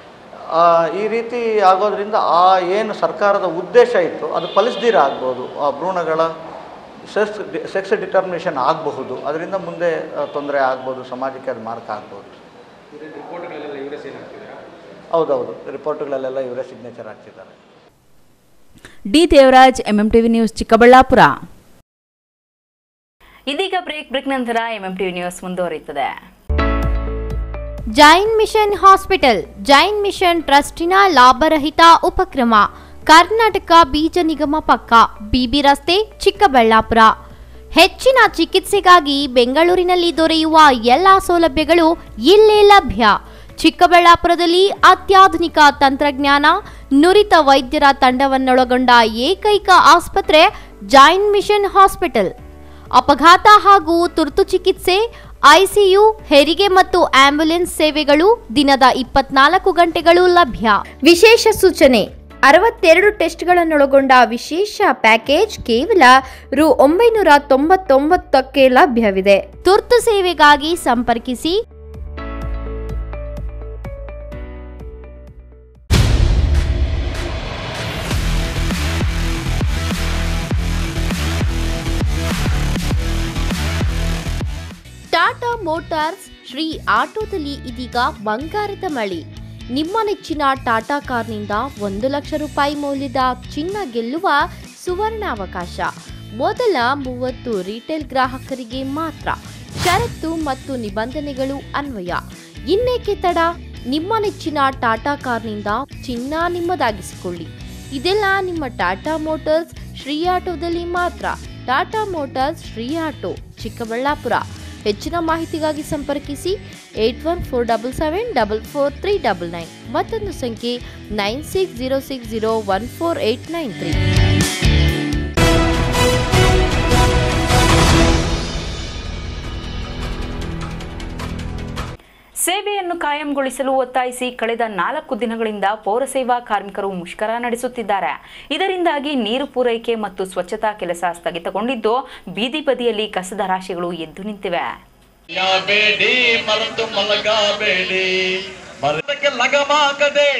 ಆ, ಈ ರೀತಿ ಆಗೋದ್ರಿಂದ ಆ ಏನು ಸರ್ಕಾರದ ಉದ್ದೇಶ ಇತ್ತು ಅದು ಫಲಿಸ್ದಿರ ಆಗ್ಬೋದು ಆ ಭ್ರೂಣಗಳ ಸೆಕ್ಸ್ ಸೆಕ್ಸ್ ಡಿಟರ್ಮಿನೇಷನ್ ಆಗಬಹುದು ಅದರಿಂದ ಮುಂದೆ ತೊಂದರೆ ಆಗ್ಬೋದು ಸಮಾಜಕ್ಕೆ ಅದು ಮಾರ್ಕ್ ಆಗ್ಬೋದು ರಿಪೋರ್ಟ್ಗಳೆಲ್ಲ ಇವರೇ ಸೇಲ್ ಆಗ್ತಿದ್ದಾರೆ ಹೌದೌದು ರಿಪೋರ್ಟ್ಗಳಲ್ಲೆಲ್ಲ ಇವರೇ ಸಿಗ್ನೇಚರ್ ಹಾಕ್ತಿದ್ದಾರೆ D Devaraj MM TV news Chikkaballapur ಇದೀಗ ಬ್ರೇಕ್ ಬ್ರೇಕ್ ನಂತರ ಎಂಎಂ ಟಿವಿ ನ್ಯೂಸ್ ಮುಂದುವರಿಯುತ್ತದೆ Jain mission hospital Jain mission ಟ್ರಸ್ಟಿನ ಲಾಭರಹಿತ ಉಪಕ್ರಮ ಕರ್ನಾಟಕ ಬೀಜ ನಿಗಮ ಪಕ್ಕ ಬಿಬಿ ರಸ್ತೆ ಚಿಕ್ಕಬಳ್ಳಾಪುರ ಹೆಚ್ಚಿನ ಚಿಕಿತ್ಸೆಗಾಗಿ ಬೆಂಗಳೂರಿನಲ್ಲಿ ದೊರೆಯುವ ಎಲ್ಲ ಸೌಲಭ್ಯಗಳು ಇಲ್ಲೇ ಲಭ್ಯ ಚಿಕ್ಕಬಳ್ಳಾಪುರದಲ್ಲಿ ಅತ್ಯಾಧುನಿಕ ತಂತ್ರಜ್ಞಾನ ನುರಿತ ವೈದ್ಯರ ತಂಡವನ್ನೊಳಗೊಂಡ ಏಕೈಕ ಆಸ್ಪತ್ರೆ ಜೈನ್ ಮಿಷನ್ ಹಾಸ್ಪಿಟಲ್ ಅಪಘಾತ ಹಾಗೂ ತುರ್ತು ಚಿಕಿತ್ಸೆ ಐಸಿಯು ಹೆರಿಗೆ ಮತ್ತು ಆಂಬ್ಯುಲೆನ್ಸ್ ಸೇವೆಗಳು ದಿನದ ಇಪ್ಪತ್ನಾಲ್ಕು ಗಂಟೆಗಳು ಲಭ್ಯ ವಿಶೇಷ ಸೂಚನೆ ಅರವತ್ತೆರಡು ಟೆಸ್ಟ್ಗಳನ್ನೊಳಗೊಂಡ ವಿಶೇಷ ಪ್ಯಾಕೇಜ್ ಕೇವಲ ರು ಒಂಬೈನೂರ ತೊಂಬತ್ತೊಂಬತ್ತಕ್ಕೆ ಲಭ್ಯವಿದೆ ತುರ್ತು ಸೇವೆಗಾಗಿ ಸಂಪರ್ಕಿಸಿ ಟಾಟಾ ಮೋಟಾರ್ಸ್ ಶ್ರೀ ಆಟೋದಲ್ಲಿ ಇದೀಗ ಬಂಗಾರದ ಮಳಿ ನಿಮ್ಮ ನೆಚ್ಚಿನ ಟಾಟಾ ಕಾರ್ನಿಂದ ಒಂದು ಲಕ್ಷ ರೂಪಾಯಿ ಮೌಲ್ಯದ ಚಿನ್ನ ಗೆಲ್ಲುವ ಸುವರ್ಣಾವಕಾಶ ಮೊದಲ ಮೂವತ್ತು ರಿಟೇಲ್ ಗ್ರಾಹಕರಿಗೆ ಮಾತ್ರ ಷರತ್ತು ಮತ್ತು ನಿಬಂಧನೆಗಳು ಅನ್ವಯ ಇನ್ನೇಕೆ ತಡ ನಿಮ್ಮ ನೆಚ್ಚಿನ ಟಾಟಾ ಕಾರ್ನಿಂದ ಚಿನ್ನ ನಿಮ್ಮದಾಗಿಸಿಕೊಳ್ಳಿ ಇದೆಲ್ಲ ನಿಮ್ಮ ಟಾಟಾ ಮೋಟಾರ್ಸ್ ಶ್ರೀ ಆಟೋದಲ್ಲಿ ಮಾತ್ರ ಟಾಟಾ ಮೋಟಾರ್ಸ್ ಶ್ರೀ ಆಟೋ ಚಿಕ್ಕಬಳ್ಳಾಪುರ ಹೆಚ್ಚಿನ ಮಾಹಿತಿಗಾಗಿ ಸಂಪರ್ಕಿಸಿ eight one four double seven double four three double nine ಮತ್ತೊಂದು ಸಂಖ್ಯೆ nine six zero six zero one four eight nine three ಸೇವೆಯನ್ನು ಕಾಯಂಗೊಳಿಸಲು ಒತ್ತಾಯಿಸಿ ಕಳೆದ ನಾಲ್ಕು ದಿನಗಳಿಂದ ಪೌರಸೇವಾ ಕಾರ್ಮಿಕರು ಮುಷ್ಕರ ನಡೆಸುತ್ತಿದ್ದಾರೆ ಇದರಿಂದಾಗಿ ನೀರು ಪೂರೈಕೆ ಮತ್ತು ಸ್ವಚ್ಛತಾ ಕೆಲಸ ಸ್ಥಗಿತಗೊಂಡಿದ್ದು ಬೀದಿ ಬದಿಯಲ್ಲಿ ಕಸದ ರಾಶಿಗಳು ಎದ್ದು ನಿಂತಿವೆ ಬೇಡಿ ಮರೆತು ಮಲಗಬೇಡಿ ಮರಕ್ಕೆ ಲಗಮಾಗದೆ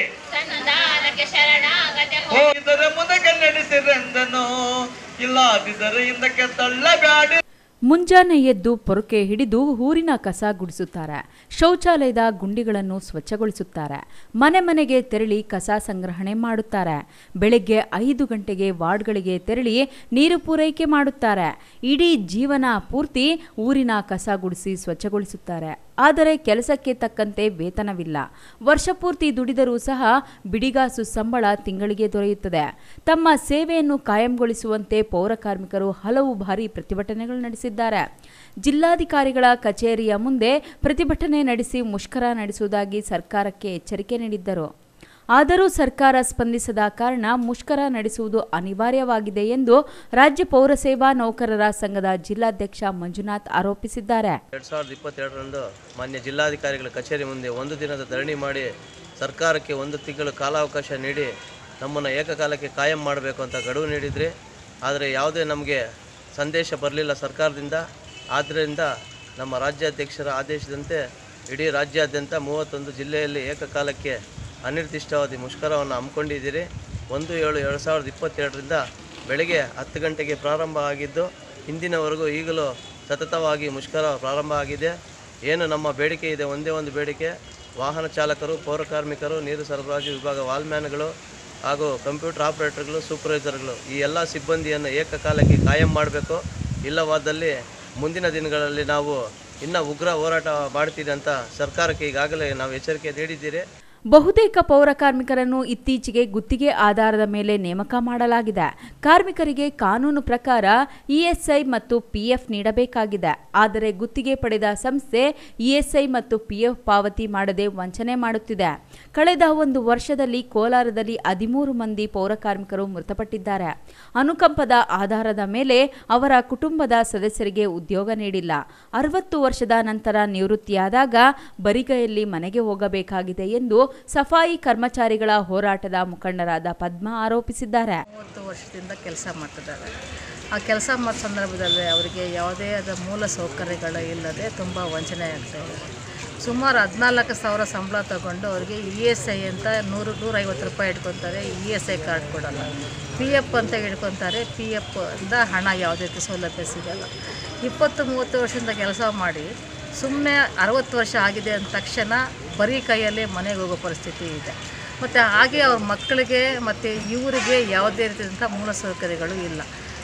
ಹೋಗಿದರೆ ಮುಂದಕ್ಕೆ ನಡೆಸಿರೆಂದನು ಇಲ್ಲದಿದ್ದರೆ ಹಿಂದಕ್ಕೆ ತಳ್ಳಬೇಡಿ ಮುಂಜಾನೆ ಎದ್ದು ಪೊರಕೆ ಹಿಡಿದು ಊರಿನ ಕಸ ಗುಡಿಸುತ್ತಾರೆ ಶೌಚಾಲಯದ ಗುಂಡಿಗಳನ್ನು ಸ್ವಚ್ಛಗೊಳಿಸುತ್ತಾರೆ ಮನೆ ಮನೆಗೆ ತೆರಳಿ ಕಸ ಸಂಗ್ರಹಣೆ ಮಾಡುತ್ತಾರೆ ಬೆಳಗ್ಗೆ ಐದು ಗಂಟೆಗೆ ವಾರ್ಡ್ಗಳಿಗೆ ತೆರಳಿ ನೀರು ಪೂರೈಕೆ ಮಾಡುತ್ತಾರೆ ಇಡೀ ಜೀವನ ಪೂರ್ತಿ ಊರಿನ ಕಸ ಗುಡಿಸಿ ಸ್ವಚ್ಛಗೊಳಿಸುತ್ತಾರೆ ಆದರೆ ಕೆಲಸಕ್ಕೆ ತಕ್ಕಂತೆ ವೇತನವಿಲ್ಲ ವರ್ಷಪೂರ್ತಿ ದುಡಿದರೂ ಸಹ ಬಿಡಿಗಾಸು ಸಂಬಳ ತಿಂಗಳಿಗೆ ದೊರೆಯುತ್ತದೆ ತಮ್ಮ ಸೇವೆಯನ್ನು ಕಾಯಂಗೊಳಿಸುವಂತೆ ಪೌರ ಕಾರ್ಮಿಕರು ಹಲವು ಬಾರಿ ಪ್ರತಿಭಟನೆಗಳು ನಡೆಸಿದ್ದಾರೆ ಜಿಲ್ಲಾಧಿಕಾರಿಗಳ ಕಚೇರಿಯ ಮುಂದೆ ಪ್ರತಿಭಟನೆ ನಡೆಸಿ ಮುಷ್ಕರ ನಡೆಸುವುದಾಗಿ ಸರ್ಕಾರಕ್ಕೆ ಎಚ್ಚರಿಕೆ ನೀಡಿದ್ದರು ಆದರೂ ಸರ್ಕಾರ ಸ್ಪಂದಿಸದ ಕಾರಣ ಮುಷ್ಕರ ನಡೆಸುವುದು ಅನಿವಾರ್ಯವಾಗಿದೆ ಎಂದು ರಾಜ್ಯ ಪೌರಸೇವಾ ನೌಕರರ ಸಂಘದ ಜಿಲ್ಲಾಧ್ಯಕ್ಷ ಮಂಜುನಾಥ್ ಆರೋಪಿಸಿದ್ದಾರೆ ಎರಡು ಸಾವಿರದ ಇಪ್ಪತ್ತೆರಡರಂದು ಮಾನ್ಯ ಜಿಲ್ಲಾಧಿಕಾರಿಗಳ ಕಚೇರಿ ಮುಂದೆ ಒಂದು ದಿನದ ಧರಣಿ ಮಾಡಿ ಸರ್ಕಾರಕ್ಕೆ ಒಂದು ತಿಂಗಳು ಕಾಲಾವಕಾಶ ನೀಡಿ ನಮ್ಮನ್ನು ಏಕಕಾಲಕ್ಕೆ ಕಾಯಂ ಮಾಡಬೇಕು ಅಂತ ಗಡುವು ನೀಡಿದ್ರಿ ಆದರೆ ಯಾವುದೇ ನಮಗೆ ಸಂದೇಶ ಬರಲಿಲ್ಲ ಸರ್ಕಾರದಿಂದ ಆದ್ದರಿಂದ ನಮ್ಮ ರಾಜ್ಯಾಧ್ಯಕ್ಷರ ಆದೇಶದಂತೆ ಇಡೀ ರಾಜ್ಯಾದ್ಯಂತ ಮೂವತ್ತೊಂದು ಜಿಲ್ಲೆಯಲ್ಲಿ ಏಕಕಾಲಕ್ಕೆ ಅನಿರ್ದಿಷ್ಟಾವಧಿ ಮುಷ್ಕರವನ್ನು ಹಮ್ಮಿಕೊಂಡಿದ್ದೀರಿ ಒಂದು ಏಳು ಎರಡು ಸಾವಿರದ ಇಪ್ಪತ್ತೆರಡರಿಂದ ಬೆಳಗ್ಗೆ ಹತ್ತು ಗಂಟೆಗೆ ಪ್ರಾರಂಭ ಆಗಿದ್ದು ಇಂದಿನವರೆಗೂ ಈಗಲೂ ಸತತವಾಗಿ ಮುಷ್ಕರ ಪ್ರಾರಂಭ ಆಗಿದೆ ಏನು ನಮ್ಮ ಬೇಡಿಕೆ ಇದೆ ಒಂದೇ ಒಂದು ಬೇಡಿಕೆ ವಾಹನ ಚಾಲಕರು ಪೌರ ಕಾರ್ಮಿಕರು ನೀರು ಸರಬರಾಜು ವಿಭಾಗ ವಾಲ್ಮ್ಯಾನ್ಗಳು ಹಾಗೂ ಕಂಪ್ಯೂಟರ್ ಆಪರೇಟರ್ಗಳು ಸೂಪರ್ವೈಸರ್ಗಳು ಈ ಎಲ್ಲ ಸಿಬ್ಬಂದಿಯನ್ನು ಏಕಕಾಲಕ್ಕೆ ಕಾಯಂ ಮಾಡಬೇಕು ಇಲ್ಲವಾದಲ್ಲಿ ಮುಂದಿನ ದಿನಗಳಲ್ಲಿ ನಾವು ಇನ್ನೂ ಉಗ್ರ ಹೋರಾಟ ಮಾಡ್ತೀರಿ ಅಂತ ಸರ್ಕಾರಕ್ಕೆ ಈಗಾಗಲೇ ನಾವು ಎಚ್ಚರಿಕೆ ನೀಡಿದ್ದೀರಿ ಬಹುತೇಕ ಪೌರ ಕಾರ್ಮಿಕರನ್ನು ಇತ್ತೀಚೆಗೆ ಗುತ್ತಿಗೆ ಆಧಾರದ ಮೇಲೆ ನೇಮಕ ಮಾಡಲಾಗಿದೆ ಕಾರ್ಮಿಕರಿಗೆ ಕಾನೂನು ಪ್ರಕಾರ ಇಎಸ್ಐ ಮತ್ತು ಪಿಎಫ್ ನೀಡಬೇಕಾಗಿದೆ ಆದರೆ ಗುತ್ತಿಗೆ ಪಡೆದ ಸಂಸ್ಥೆ ಇಎಸ್ಐ ಮತ್ತು ಪಿಎಫ್ ಪಾವತಿ ಮಾಡದೆ ವಂಚನೆ ಮಾಡುತ್ತಿದೆ ಕಳೆದ ಒಂದು ವರ್ಷದಲ್ಲಿ ಕೋಲಾರದಲ್ಲಿ ಹದಿಮೂರು ಮಂದಿ ಪೌರ ಕಾರ್ಮಿಕರು ಮೃತಪಟ್ಟಿದ್ದಾರೆ ಅನುಕಂಪದ ಆಧಾರದ ಮೇಲೆ ಅವರ ಕುಟುಂಬದ ಸದಸ್ಯರಿಗೆ ಉದ್ಯೋಗ ನೀಡಿಲ್ಲ ಅರವತ್ತು ವರ್ಷದ ನಂತರ ನಿವೃತ್ತಿಯಾದಾಗ ಬರಿಗೈಯಲ್ಲಿ ಮನೆಗೆ ಹೋಗಬೇಕಾಗಿದೆ ಎಂದು ಸಫಾಯಿ ಕರ್ಮಚಾರಿಗಳ ಹೋರಾಟದ ಮುಖಂಡರಾದ ಪದ್ಮ ಆರೋಪಿಸಿದ್ದಾರೆ ಮೂವತ್ತು ವರ್ಷದಿಂದ ಕೆಲಸ ಮಾಡ್ತಿದ್ದಾರೆ ಆ ಕೆಲಸ ಮಾಡೋ ಸಂದರ್ಭದಲ್ಲಿ ಅವರಿಗೆ ಯಾವುದೇ ಆದ ಮೂಲ ಸೌಕರ್ಯಗಳು ಇಲ್ಲದೆ ತುಂಬ ವಂಚನೆ ಆಗ್ತಾ ಇದೆ ಸುಮಾರು ಹದಿನಾಲ್ಕು ಸಾವಿರ ಸಂಬಳ ತಗೊಂಡು ಅವರಿಗೆ ಇ ಎಸ್ ಐ ಅಂತ ನೂರು ನೂರೈವತ್ತು ರೂಪಾಯಿ ಇಟ್ಕೊತಾರೆ ಇ ಎಸ್ ಐ ಕಾರ್ಡ್ ಕೊಡಲ್ಲ ಪಿ ಎಫ್ ಅಂತ ಹಿಡ್ಕೊತಾರೆ ಪಿ ಎಫ್ ಇಂದ ಹಣ ಯಾವುದೇ ರೀತಿ ಸೌಲಭ್ಯ ಸಿಗಲ್ಲ ಇಪ್ಪತ್ತು ಮೂವತ್ತು ವರ್ಷದಿಂದ ಕೆಲಸ ಮಾಡಿ ಸುಮ್ಮನೆ ಅರವತ್ತು ವರ್ಷ ಆಗಿದೆ ಅಂದ ತಕ್ಷಣ ಬರೀ ಕೈಯಲ್ಲೇ ಮನೆಗೆ ಹೋಗೋ ಪರಿಸ್ಥಿತಿ ಇದೆ ಮತ್ತು ಹಾಗೆ ಅವ್ರ ಮಕ್ಕಳಿಗೆ ಮತ್ತು ಇವರಿಗೆ ಯಾವುದೇ ರೀತಿಯಾದಂಥ ಮೂಲ ಸೌಕರ್ಯಗಳು ಇಲ್ಲ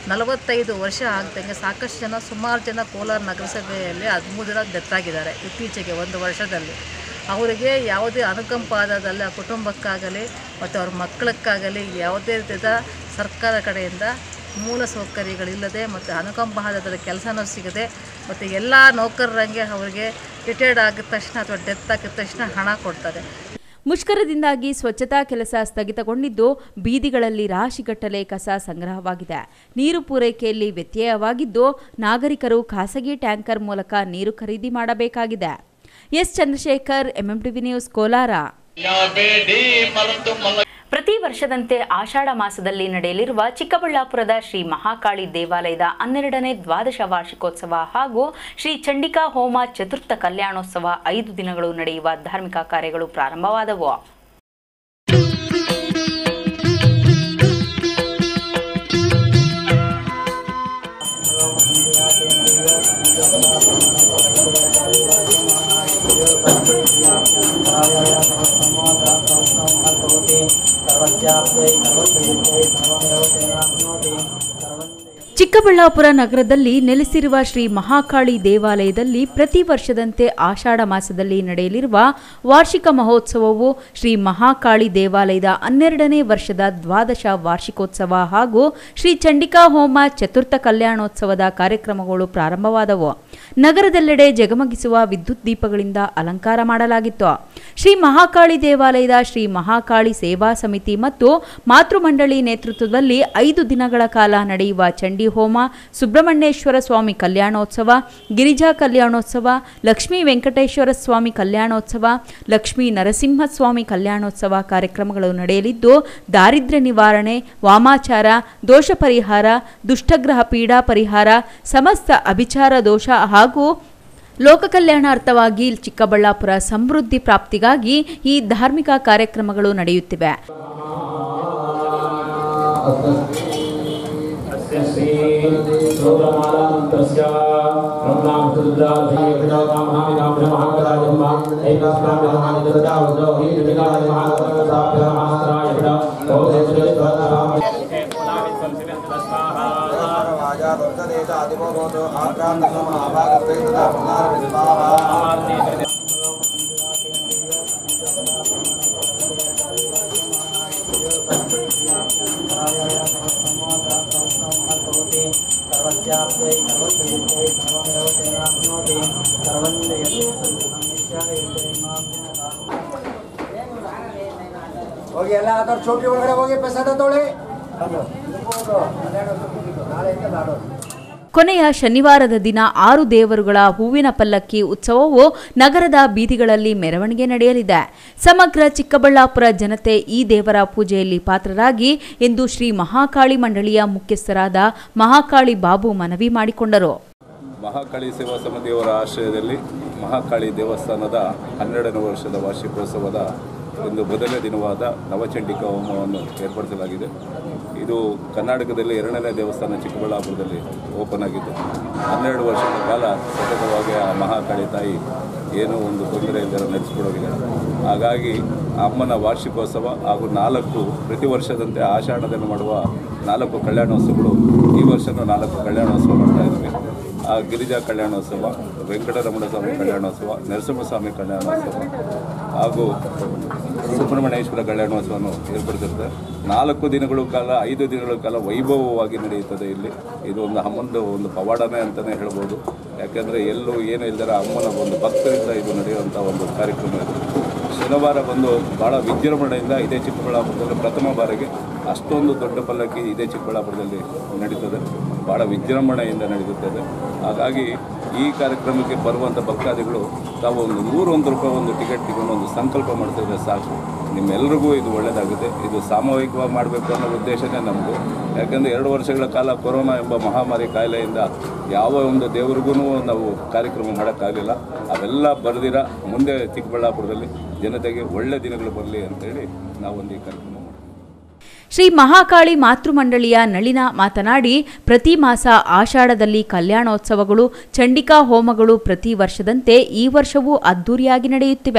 ನಲವತ್ತೈದು ವರ್ಷ ಆಗ್ದಂಗೆ ಸಾಕಷ್ಟು ಜನ ಸುಮಾರು ಜನ ಕೋಲಾರ ನಗರಸಭೆಯಲ್ಲಿ ಹದಿಮೂರು ಜನ ಡೆತ್ ಆಗಿದ್ದಾರೆ ಇತ್ತೀಚೆಗೆ ಒಂದು ವರ್ಷದಲ್ಲಿ ಅವರಿಗೆ ಯಾವುದೇ ಅನುಕಂಪ ಆದದಲ್ಲಿ ಆ ಕುಟುಂಬಕ್ಕಾಗಲಿ ಮತ್ತು ಅವ್ರ ಮಕ್ಕಳಕ್ಕಾಗಲಿ ಯಾವುದೇ ರೀತಿಯ ಸರ್ಕಾರ ಕಡೆಯಿಂದ ಮೂಲ ಸೌಕರ್ಯಗಳಿಲ್ಲದೆ ಮತ್ತು ಅನುಕಂಪ ಆದದಲ್ಲಿ ಕೆಲಸನೂ ಸಿಗದೆ ಮತ್ತು ಎಲ್ಲ ನೌಕರರಂಗೆ ಅವರಿಗೆ ರಿಟೈರ್ಡ್ ಆಗಿದ ತಕ್ಷಣ ಅಥವಾ ಡೆತ್ ಆಗಿದ ತಕ್ಷಣ ಹಣ ಕೊಡ್ತಾರೆ ಮುಷ್ಕರದಿಂದಾಗಿ ಸ್ವಚ್ಛತಾ ಕೆಲಸ ಸ್ಥಗಿತಗೊಂಡಿದ್ದು ಬೀದಿಗಳಲ್ಲಿ ರಾಶಿಗಟ್ಟಲೆ ಕಸ ಸಂಗ್ರಹವಾಗಿದೆ ನೀರು ಪೂರೈಕೆಯಲ್ಲಿ ವ್ಯತ್ಯಯವಾಗಿದ್ದು ನಾಗರಿಕರು ಖಾಸಗಿ ಟ್ಯಾಂಕರ್ ಮೂಲಕ ನೀರು ಖರೀದಿ ಮಾಡಬೇಕಾಗಿದೆ S Chandrashekar MMTV news Kolar ಬೇಡಿ ಮರೆತು ಮಲ ಪ್ರತಿ ವರ್ಷದಂತೆ ಆಷಾಢ ಮಾಸದಲ್ಲಿ ನಡೆಯಲಿರುವ ಚಿಕ್ಕಬಳ್ಳಾಪುರದ ಶ್ರೀ ಮಹಾಕಾಳಿ ದೇವಾಲಯದ ಹನ್ನೆರಡನೇ ದ್ವಾದಶ ವಾರ್ಷಿಕೋತ್ಸವ ಹಾಗೂ ಶ್ರೀ ಚಂಡಿಕಾ ಹೋಮ ಚತುರ್ಥ ಕಲ್ಯಾಣೋತ್ಸವ ಐದು ದಿನಗಳು ನಡೆಯುವ ಧಾರ್ಮಿಕ ಕಾರ್ಯಗಳು ಪ್ರಾರಂಭವಾದವು ಚಿಕ್ಕಬಳ್ಳಾಪುರ ನಗರದಲ್ಲಿ ನೆಲೆಸಿರುವ ಶ್ರೀ ಮಹಾಕಾಳಿ ದೇವಾಲಯದಲ್ಲಿ ಪ್ರತಿ ವರ್ಷದಂತೆ ಆಷಾಢ ಮಾಸದಲ್ಲಿ ನಡೆಯಲಿರುವ ವಾರ್ಷಿಕ ಮಹೋತ್ಸವವು ಶ್ರೀ ಮಹಾಕಾಳಿ ದೇವಾಲಯದ ಹನ್ನೆರಡನೇ ವರ್ಷದ ದ್ವಾದಶ ವಾರ್ಷಿಕೋತ್ಸವ ಹಾಗೂ ಶ್ರೀ ಚಂಡಿಕಾ ಹೋಮ ಚತುರ್ಥ ಕಲ್ಯಾಣೋತ್ಸವದ ಕಾರ್ಯಕ್ರಮಗಳು ಪ್ರಾರಂಭವಾದವು ನಗರದೆಲ್ಲೆಡೆ ಜಗಮಗಿಸುವ ವಿದ್ಯುತ್ ದೀಪಗಳಿಂದ ಅಲಂಕಾರ ಮಾಡಲಾಗಿತ್ತು ಶ್ರೀ ಮಹಾಕಾಳಿ ದೇವಾಲಯದ ಶ್ರೀ ಮಹಾಕಾಳಿ ಸೇವಾ ಸಮಿತಿ ಮತ್ತು ಮಾತೃಮಂಡಳಿ ನೇತೃತ್ವದಲ್ಲಿ ಐದು ದಿನಗಳ ಕಾಲ ನಡೆಯುವ ಚಂಡಿ ಹೋಮ ಸುಬ್ರಹ್ಮಣ್ಯೇಶ್ವರ ಸ್ವಾಮಿ ಕಲ್ಯಾಣೋತ್ಸವ ಗಿರಿಜಾ ಕಲ್ಯಾಣೋತ್ಸವ ಲಕ್ಷ್ಮೀ ವೆಂಕಟೇಶ್ವರ ಸ್ವಾಮಿ ಕಲ್ಯಾಣೋತ್ಸವ ಲಕ್ಷ್ಮೀ ನರಸಿಂಹಸ್ವಾಮಿ ಕಲ್ಯಾಣೋತ್ಸವ ಕಾರ್ಯಕ್ರಮಗಳು ನಡೆಯಲಿದ್ದು ದಾರಿದ್ರ್ಯ ನಿವಾರಣೆ ವಾಮಾಚಾರ ದೋಷ ಪರಿಹಾರ ದುಷ್ಟಗ್ರಹ ಪೀಡಾ ಪರಿಹಾರ ಸಮಸ್ತ ಅಭಿಚಾರ ದೋಷ ಹಾಗೂ ಲೋಕ ಕಲ್ಯಾಣಾರ್ಥವಾಗಿ ಚಿಕ್ಕಬಳ್ಳಾಪುರ ಸಮೃದ್ಧಿ ಪ್ರಾಪ್ತಿಗಾಗಿ ಈ ಧಾರ್ಮಿಕ ಕಾರ್ಯಕ್ರಮಗಳು ನಡೆಯುತ್ತಿವೆ ಹೋಗಿ ಎಲ್ಲ ಅದರ ಚೌಕಿ ಒಳಗಡೆ ಹೋಗಿ ಪ್ರಸಾದ ತೊಳಿ ನಾಳೆಯಿಂದ ಮಾಡೋದು ಕೊನೆಯ ಶನಿವಾರದ ದಿನ ಆರು ದೇವರುಗಳ ಹೂವಿನ ಪಲ್ಲಕ್ಕಿ ಉತ್ಸವವು ನಗರದ ಬೀದಿಗಳಲ್ಲಿ ಮೆರವಣಿಗೆ ನಡೆಯಲಿದೆ ಸಮಗ್ರ ಚಿಕ್ಕಬಳ್ಳಾಪುರ ಜನತೆ ಈ ದೇವರ ಪೂಜೆಯಲ್ಲಿ ಪಾತ್ರರಾಗಿ ಎಂದು ಶ್ರೀ ಮಹಾಕಾಳಿ ಮಂಡಳಿಯ ಮುಖ್ಯಸ್ಥರಾದ ಮಹಾಕಾಳಿ ಬಾಬು ಮನವಿ ಮಾಡಿಕೊಂಡರು ಮಹಾಕಾಳಿ ಸೇವಾ ಸಮಿತಿಯವರ ಆಶ್ರಯದಲ್ಲಿ ಮಹಾಕಾಳಿ ದೇವಸ್ಥಾನದ ಹನ್ನೆರಡನೇ ವರ್ಷದ ವಾರ್ಷಿಕೋತ್ಸವದ ಒಂದು ಮೊದಲನೇ ದಿನವಾದ ನವಚಂಡಿಕಾ ಹೋಮವನ್ನು ಏರ್ಪಡಿಸಲಾಗಿದೆ ಇದು ಕರ್ನಾಟಕದಲ್ಲಿ ಎರಡನೇ ದೇವಸ್ಥಾನ ಚಿಕ್ಕಬಳ್ಳಾಪುರದಲ್ಲಿ ಓಪನ್ ಆಗಿದ್ದು ಹನ್ನೆರಡು ವರ್ಷಗಳ ಕಾಲ ಸತತವಾಗಿ ಆ ಮಹಾಕಾಳಿ ತಾಯಿ ಏನೂ ಒಂದು ತೊಂದರೆ ಇಲ್ಲದೆ ನಡೆಸಿಕೊಡೋಗಿದ್ದಾರೆ ಹಾಗಾಗಿ ಅಮ್ಮನ ವಾರ್ಷಿಕೋತ್ಸವ ಹಾಗೂ ನಾಲ್ಕು ಪ್ರತಿ ವರ್ಷದಂತೆ ಆಷಾಢದಲ್ಲಿ ಮಾಡುವ ನಾಲ್ಕು ಕಲ್ಯಾಣೋತ್ಸವಗಳು ಈ ವರ್ಷನೂ ನಾಲ್ಕು ಕಲ್ಯಾಣೋತ್ಸವ ಮಾಡ್ತಾ ಇದ್ದೀವಿ ಆ ಗಿರಿಜಾ ಕಲ್ಯಾಣೋತ್ಸವ ವೆಂಕಟರಮಣ ಸ್ವಾಮಿ ಕಲ್ಯಾಣೋತ್ಸವ ನರಸಿಂಹಸ್ವಾಮಿ ಕಲ್ಯಾಣೋತ್ಸವ ಹಾಗೂ ಸುಬ್ರಹ್ಮಣ್ಯೇಶ್ವರ ಕಲ್ಯಾಣೋತ್ಸವವನ್ನು ಏರ್ಪಡಿಸಿರುತ್ತೆ ನಾಲ್ಕು ದಿನಗಳ ಕಾಲ ಐದು ದಿನಗಳ ಕಾಲ ವೈಭವವಾಗಿ ನಡೆಯುತ್ತದೆ ಇಲ್ಲಿ ಇದು ಒಂದು ಅಮ್ಮಂದು ಒಂದು ಪವಾಡನೇ ಅಂತಲೇ ಹೇಳ್ಬೋದು ಯಾಕೆಂದರೆ ಎಲ್ಲೂ ಏನೂ ಇಲ್ಲದರೆ ಅಮ್ಮನ ಒಂದು ಭಕ್ತರಿಂದ ಇದು ನಡೆಯುವಂಥ ಒಂದು ಕಾರ್ಯಕ್ರಮ ಇದು ಶನಿವಾರ ಬಂದು ಭಾಳ ವಿಜೃಂಭಣೆಯಿಂದ ಇದೇ ಚಿಕ್ಕಬಳ್ಳಾಪುರದಲ್ಲಿ ಪ್ರಥಮ ಬಾರಿಗೆ ಅಷ್ಟೊಂದು ದೊಡ್ಡ ಪಲ್ಲಕ್ಕಿ ಇದೇ ಚಿಕ್ಕಬಳ್ಳಾಪುರದಲ್ಲಿ ನಡೀತದೆ ಭಾಳ ವಿಜೃಂಭಣೆಯಿಂದ ನಡೆಯುತ್ತದೆ ಹಾಗಾಗಿ ಈ ಕಾರ್ಯಕ್ರಮಕ್ಕೆ ಬರುವಂಥ ಭಕ್ತಾದಿಗಳು ತಾವು ಒಂದು ನೂರು ಒಂದು ರೂಪಾಯಿ ಒಂದು ಟಿಕೆಟ್ ತಗೊಂಡು ಒಂದು ಸಂಕಲ್ಪ ಮಾಡ್ತಿದ್ರೆ ಸಾಕು ನಿಮ್ಮೆಲ್ರಿಗೂ ಇದು ಒಳ್ಳೆಯದಾಗುತ್ತೆ ಇದು ಸಾಮೂಹಿಕವಾಗಿ ಮಾಡಬೇಕು ಅನ್ನೋ ಉದ್ದೇಶನೇ ನಮ್ಮದು ಯಾಕೆಂದರೆ ಎರಡು ವರ್ಷಗಳ ಕಾಲ ಕೊರೋನಾ ಎಂಬ ಮಹಾಮಾರಿ ಕಾಯಿಲೆಯಿಂದ ಯಾವ ಒಂದು ದೇವರಿಗೂ ನಾವು ಕಾರ್ಯಕ್ರಮ ಮಾಡೋಕ್ಕಾಗಲಿಲ್ಲ ಅವೆಲ್ಲ ಬರೆದಿರ ಮುಂದೆ ಚಿಕ್ಕಬಳ್ಳಾಪುರದಲ್ಲಿ ಜನತೆಗೆ ಒಳ್ಳೆ ದಿನಗಳು ಬರಲಿ ಅಂತೇಳಿ ನಾವೊಂದು ಈ ಕಾರ್ಯಕ್ರಮ ಶ್ರೀ ಮಹಾಕಾಳಿ ಮಾತೃಮಂಡಳಿಯ ನಳಿನ ಮಾತನಾಡಿ ಪ್ರತಿ ಮಾಸ ಆಷಾಢದಲ್ಲಿ ಕಲ್ಯಾಣೋತ್ಸವಗಳು ಚಂಡಿಕಾ ಹೋಮಗಳು ಪ್ರತಿ ವರ್ಷದಂತೆ ಈ ವರ್ಷವೂ ಅದ್ದೂರಿಯಾಗಿ ನಡೆಯುತ್ತಿವೆ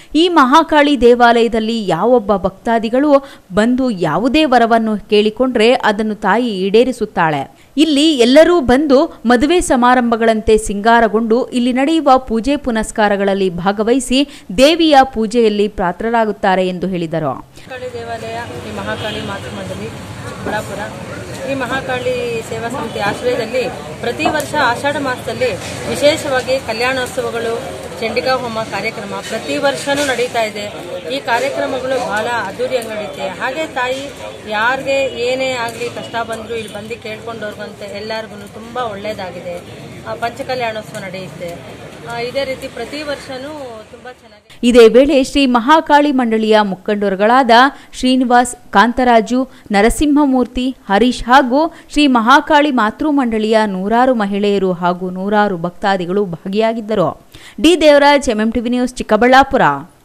ಈ ಮಹಾಕಾಳಿ ದೇವಾಲಯದಲ್ಲಿ ಯಾವೊಬ್ಬ ಭಕ್ತಾದಿಗಳು ಬಂದು ಯಾವುದೇ ವರವನ್ನು ಕೇಳಿಕೊಂಡ್ರೆ ಅದನ್ನು ತಾಯಿ ಈಡೇರಿಸುತ್ತಾಳೆ ಇಲ್ಲಿ ಎಲ್ಲರೂ ಬಂದು ಮದುವೆ ಸಮಾರಂಭಗಳಂತೆ ಸಿಂಗಾರಗೊಂಡು ಇಲ್ಲಿ ನಡೆಯುವ ಪೂಜೆ ಪುನಸ್ಕಾರಗಳಲ್ಲಿ ಭಾಗವಹಿಸಿ ದೇವಿಯ ಪೂಜೆಯಲ್ಲಿ ಪಾತ್ರರಾಗುತ್ತಾರೆ ಎಂದು ಹೇಳಿದರು ಮಹಾಕಾಳಿ ದೇವಾಲಯ ಈ ಮಹಾಕಾಳಿ ಮಾತೃಮಂಡಲಿ ಚಿಕ್ಕಬಳ್ಳಾಪುರ ಈ ಮಹಾಕಾಳಿ ಸೇವಾ ಸಮಿತಿ ಆಶ್ರಯದಲ್ಲಿ ಪ್ರತಿ ವರ್ಷ ಆಷಾಢ ಮಾಸದಲ್ಲಿ ವಿಶೇಷವಾಗಿ ಕಲ್ಯಾಣೋತ್ಸವಗಳು ಚಂಡಿಕಾ ಹೋಮ ಕಾರ್ಯಕ್ರಮ ಪ್ರತಿ ವರ್ಷನೂ ನಡೀತಾ ಇದೆ ಈ ಕಾರ್ಯಕ್ರಮಗಳು ಬಹಳ ಅದ್ದೂರಿಯಾಗಿ ನಡೆಯುತ್ತೆ ಹಾಗೆ ತಾಯಿ ಯಾರಿಗೆ ಏನೇ ಆಗಲಿ ಕಷ್ಟ ಬಂದರೂ ಇಲ್ಲಿ ಬಂದು ಕೇಳ್ಕೊಂಡವ್ರಿಗಂತೆ ಎಲ್ಲರಿಗೂ ತುಂಬ ಒಳ್ಳೆಯದಾಗಿದೆ ಪಂಚಕಲ್ಯಾಣೋತ್ಸವ ನಡೆಯುತ್ತೆ ಆ, ಇದೇ ರೀತಿ ಪ್ರತಿ ವರ್ಷನೂ ತುಂಬ ಚೆನ್ನಾಗಿ ಇದೇ ವೇಳೆ ಶ್ರೀ ಮಹಾಕಾಳಿ ಮಂಡಳಿಯ ಮುಖಂಡರುಗಳಾದ ಶ್ರೀನಿವಾಸ್ ಕಾಂತರಾಜು ನರಸಿಂಹಮೂರ್ತಿ ಹರೀಶ್ ಹಾಗೂ ಶ್ರೀ ಮಹಾಕಾಳಿ ಮಾತೃ ಮಂಡಳಿಯ ನೂರಾರು ಮಹಿಳೆಯರು ಹಾಗೂ ನೂರಾರು ಭಕ್ತಾದಿಗಳು ಭಾಗಿಯಾಗಿದ್ದರು D Devaraj MMTV news Chikkaballapur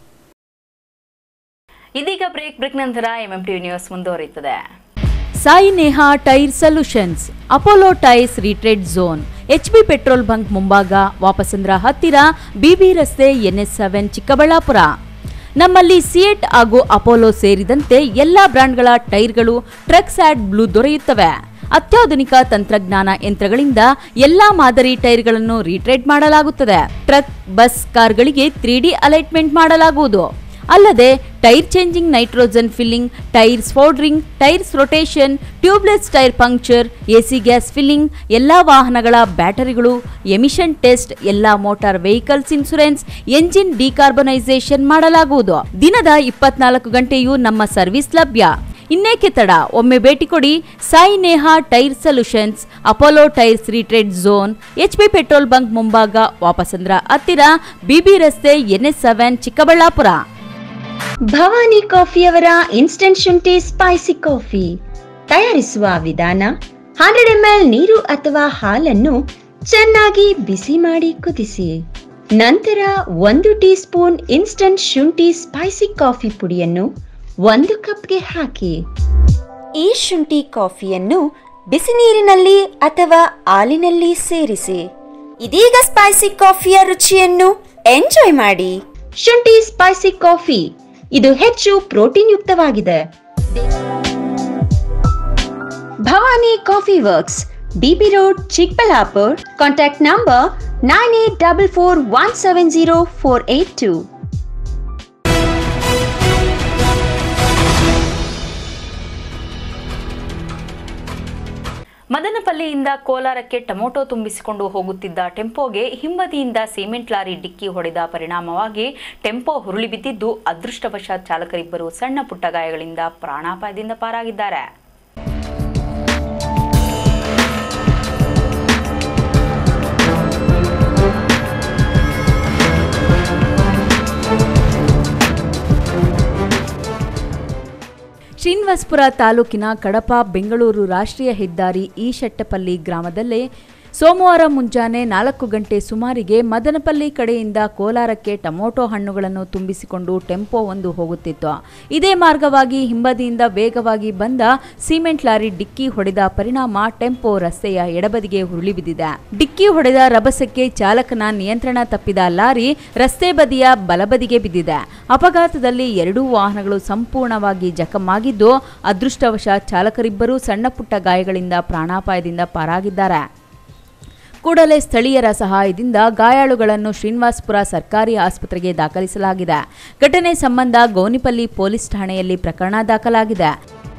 ಇದೀಗ ಬ್ರೇಕ್ ಬ್ರೇಕ್ ನಂತರ ಎಂಎಂಟಿವಿ ನ್ಯೂಸ್ ಮುಂದುವರಿಯುತ್ತದೆ Sai Neha tyre solutions Apollo tyres retread zone HB petrol bunk ಮುಂಭಾಗ ವಾಪಸಂದ್ರ ಹತ್ತಿರ ಬಿಬಿ ರಸ್ತೆ ಎನ್ಎಸ್ ಸೆವೆನ್ ಚಿಕ್ಕಬಳ್ಳಾಪುರ ನಮ್ಮಲ್ಲಿ ಸಿಯೆಟ್ ಹಾಗೂ ಅಪೋಲೋ ಸೇರಿದಂತೆ ಎಲ್ಲ ಬ್ರ್ಯಾಂಡ್ಗಳ ಟೈರ್ಗಳು ಟ್ರಕ್ಸ್ ಆಡ್ ಬ್ಲೂ ದೊರೆಯುತ್ತವೆ ಅತ್ಯಾಧುನಿಕ ತಂತ್ರಜ್ಞಾನ ಯಂತ್ರಗಳಿಂದ ಎಲ್ಲಾ ಮಾದರಿ ಟೈರ್ಗಳನ್ನು ರೀಟ್ರೇಡ್ ಮಾಡಲಾಗುತ್ತದೆ ಟ್ರಕ್ ಬಸ್ ಕಾರ್ಗಳಿಗೆ ತ್ರೀ ಡಿ ಅಲೈಟ್ಮೆಂಟ್ ಮಾಡಲಾಗುವುದು ಅಲ್ಲದೆ tyre changing nitrogen filling tyres foldering tyres rotation tubeless tyre puncture AC gas filling ಎಲ್ಲ ವಾಹನಗಳ ಬ್ಯಾಟರಿಗಳು ಎಮಿಷನ್ ಟೆಸ್ಟ್ ಎಲ್ಲ motor vehicles insurance engine decarbonisation ಮಾಡಲಾಗುವುದು ದಿನದ ಇಪ್ಪತ್ನಾಲ್ಕು ಗಂಟೆಯೂ ನಮ್ಮ ಸರ್ವಿಸ್ ಲಭ್ಯ ಇನ್ನೇಕೆ ತಡ ಒಮ್ಮೆ ಭೇಟಿ ಕೊಡಿ Sai Neha tyre solutions Apollo tyres retread zone HP petrol bunk ಮುಂಭಾಗ ವಾಪಸಂದ್ರ ಹತ್ತಿರ ಬಿಬಿ ರಸ್ತೆ ಎನ್ಎಸ್ ಸೆವೆನ್ ಚಿಕ್ಕಬಳ್ಳಾಪುರ ಭವಾನಿ ಕಾಫಿಯವರ ಇನ್ಸ್ಟಂಟ್ ಶುಂಠಿ ಸ್ಪೈಸಿ ಕಾಫಿ ತಯಾರಿಸುವ ವಿಧಾನ ಹಂಡ್ರೆಡ್ ಎಂಎಲ್ ನೀರು ಅಥವಾ ಹಾಲನ್ನು ಚೆನ್ನಾಗಿ ಬಿಸಿ ಮಾಡಿ ಕುದಿಸಿ ನಂತರ ಒಂದು ಟೀ ಸ್ಪೂನ್ ಇನ್ಸ್ಟಂಟ್ ಶುಂಠಿ ಸ್ಪೈಸಿ ಕಾಫಿ ಪುಡಿಯನ್ನು ಒಂದು ಕಪ್ಗೆ ಹಾಕಿ ಈ ಶುಂಠಿ ಕಾಫಿಯನ್ನು ಬಿಸಿ ನೀರಿನಲ್ಲಿ ಅಥವಾ ಹಾಲಿನಲ್ಲಿ ಸೇರಿಸಿ ಇದೀಗ ಸ್ಪೈಸಿ ಕಾಫಿಯ ರುಚಿಯನ್ನು ಎಂಜಾಯ್ ಮಾಡಿ ಶುಂಠಿ ಸ್ಪೈಸಿ ಕಾಫಿ ಇದು ಹೆಚ್ಚು ಪ್ರೋಟೀನ್ ಯುಕ್ತವಾಗಿದೆ Bhavani coffee works BB road Chikkaballapur contact number nine eight double four one seven zero four eight two ಮದನಪಲ್ಲಿಯಿಂದ ಕೋಲಾರಕ್ಕೆ ಟೊಮೊಟೊ ತುಂಬಿಸಿಕೊಂಡು ಹೋಗುತ್ತಿದ್ದ ಟೆಂಪೋಗೆ ಹಿಂಬದಿಯಿಂದ ಸಿಮೆಂಟ್ ಲಾರಿ ಡಿಕ್ಕಿ ಹೊಡೆದ ಪರಿಣಾಮವಾಗಿ ಟೆಂಪೋ ಹುರುಳಿ ಬಿದ್ದಿದ್ದು ಅದೃಷ್ಟವಶಾತ್ ಚಾಲಕರಿಬ್ಬರು ಸಣ್ಣ ಪುಟ್ಟ ಗಾಯಗಳಿಂದ ಪ್ರಾಣಾಪಾಯದಿಂದ ಪಾರಾಗಿದ್ದಾರೆ ಶ್ರೀನಿವಾಸಪುರ ತಾಲೂಕಿನ ಕಡಪ ಬೆಂಗಳೂರು ರಾಷ್ಟ್ರೀಯ ಹೆದ್ದಾರಿ ಈ ಶೆಟ್ಟಪಲ್ಲಿ ಗ್ರಾಮದಲ್ಲೇ ಸೋಮವಾರ ಮುಂಜಾನೆ ನಾಲ್ಕು ಗಂಟೆ ಸುಮಾರಿಗೆ ಮದನಪಲ್ಲಿ ಕಡೆಯಿಂದ ಕೋಲಾರಕ್ಕೆ ಟೊಮೊಟೊ ಹಣ್ಣುಗಳನ್ನು ತುಂಬಿಸಿಕೊಂಡು ಟೆಂಪೋ ಒಂದು ಹೋಗುತ್ತಿತ್ತು ಇದೇ ಮಾರ್ಗವಾಗಿ ಹಿಂಬದಿಯಿಂದ ವೇಗವಾಗಿ ಬಂದ ಸಿಮೆಂಟ್ ಲಾರಿ ಡಿಕ್ಕಿ ಹೊಡೆದ ಪರಿಣಾಮ ಟೆಂಪೋ ರಸ್ತೆಯ ಎಡಬದಿಗೆ ಉರುಳಿ ಬಿದ್ದಿದೆ ಡಿಕ್ಕಿ ಹೊಡೆದ ರಭಸಕ್ಕೆ ಚಾಲಕನ ನಿಯಂತ್ರಣ ತಪ್ಪಿದ ಲಾರಿ ರಸ್ತೆ ಬದಿಯ ಬಲಬದಿಗೆ ಬಿದ್ದಿದೆ ಅಪಘಾತದಲ್ಲಿ ಎರಡೂ ವಾಹನಗಳು ಸಂಪೂರ್ಣವಾಗಿ ಜಖಮಾಗಿದ್ದು ಅದೃಷ್ಟವಶಾತ್ ಚಾಲಕರಿಬ್ಬರೂ ಸಣ್ಣ ಪುಟ್ಟ ಗಾಯಗಳಿಂದ ಪ್ರಾಣಾಪಾಯದಿಂದ ಪಾರಾಗಿದ್ದಾರೆ ಕೂಡಲೇ ಸ್ಥಳೀಯರ ಸಹಾಯದಿಂದ ಗಾಯಾಳುಗಳನ್ನು ಶ್ರೀನಿವಾಸಪುರ ಸರ್ಕಾರಿ ಆಸ್ಪತ್ರೆಗೆ ದಾಖಲಿಸಲಾಗಿದೆ ಘಟನೆ ಸಂಬಂಧ ಗೌನಿಪಲ್ಲಿ ಪೊಲೀಸ್ ಠಾಣೆಯಲ್ಲಿ ಪ್ರಕರಣ ದಾಖಲಾಗಿದೆ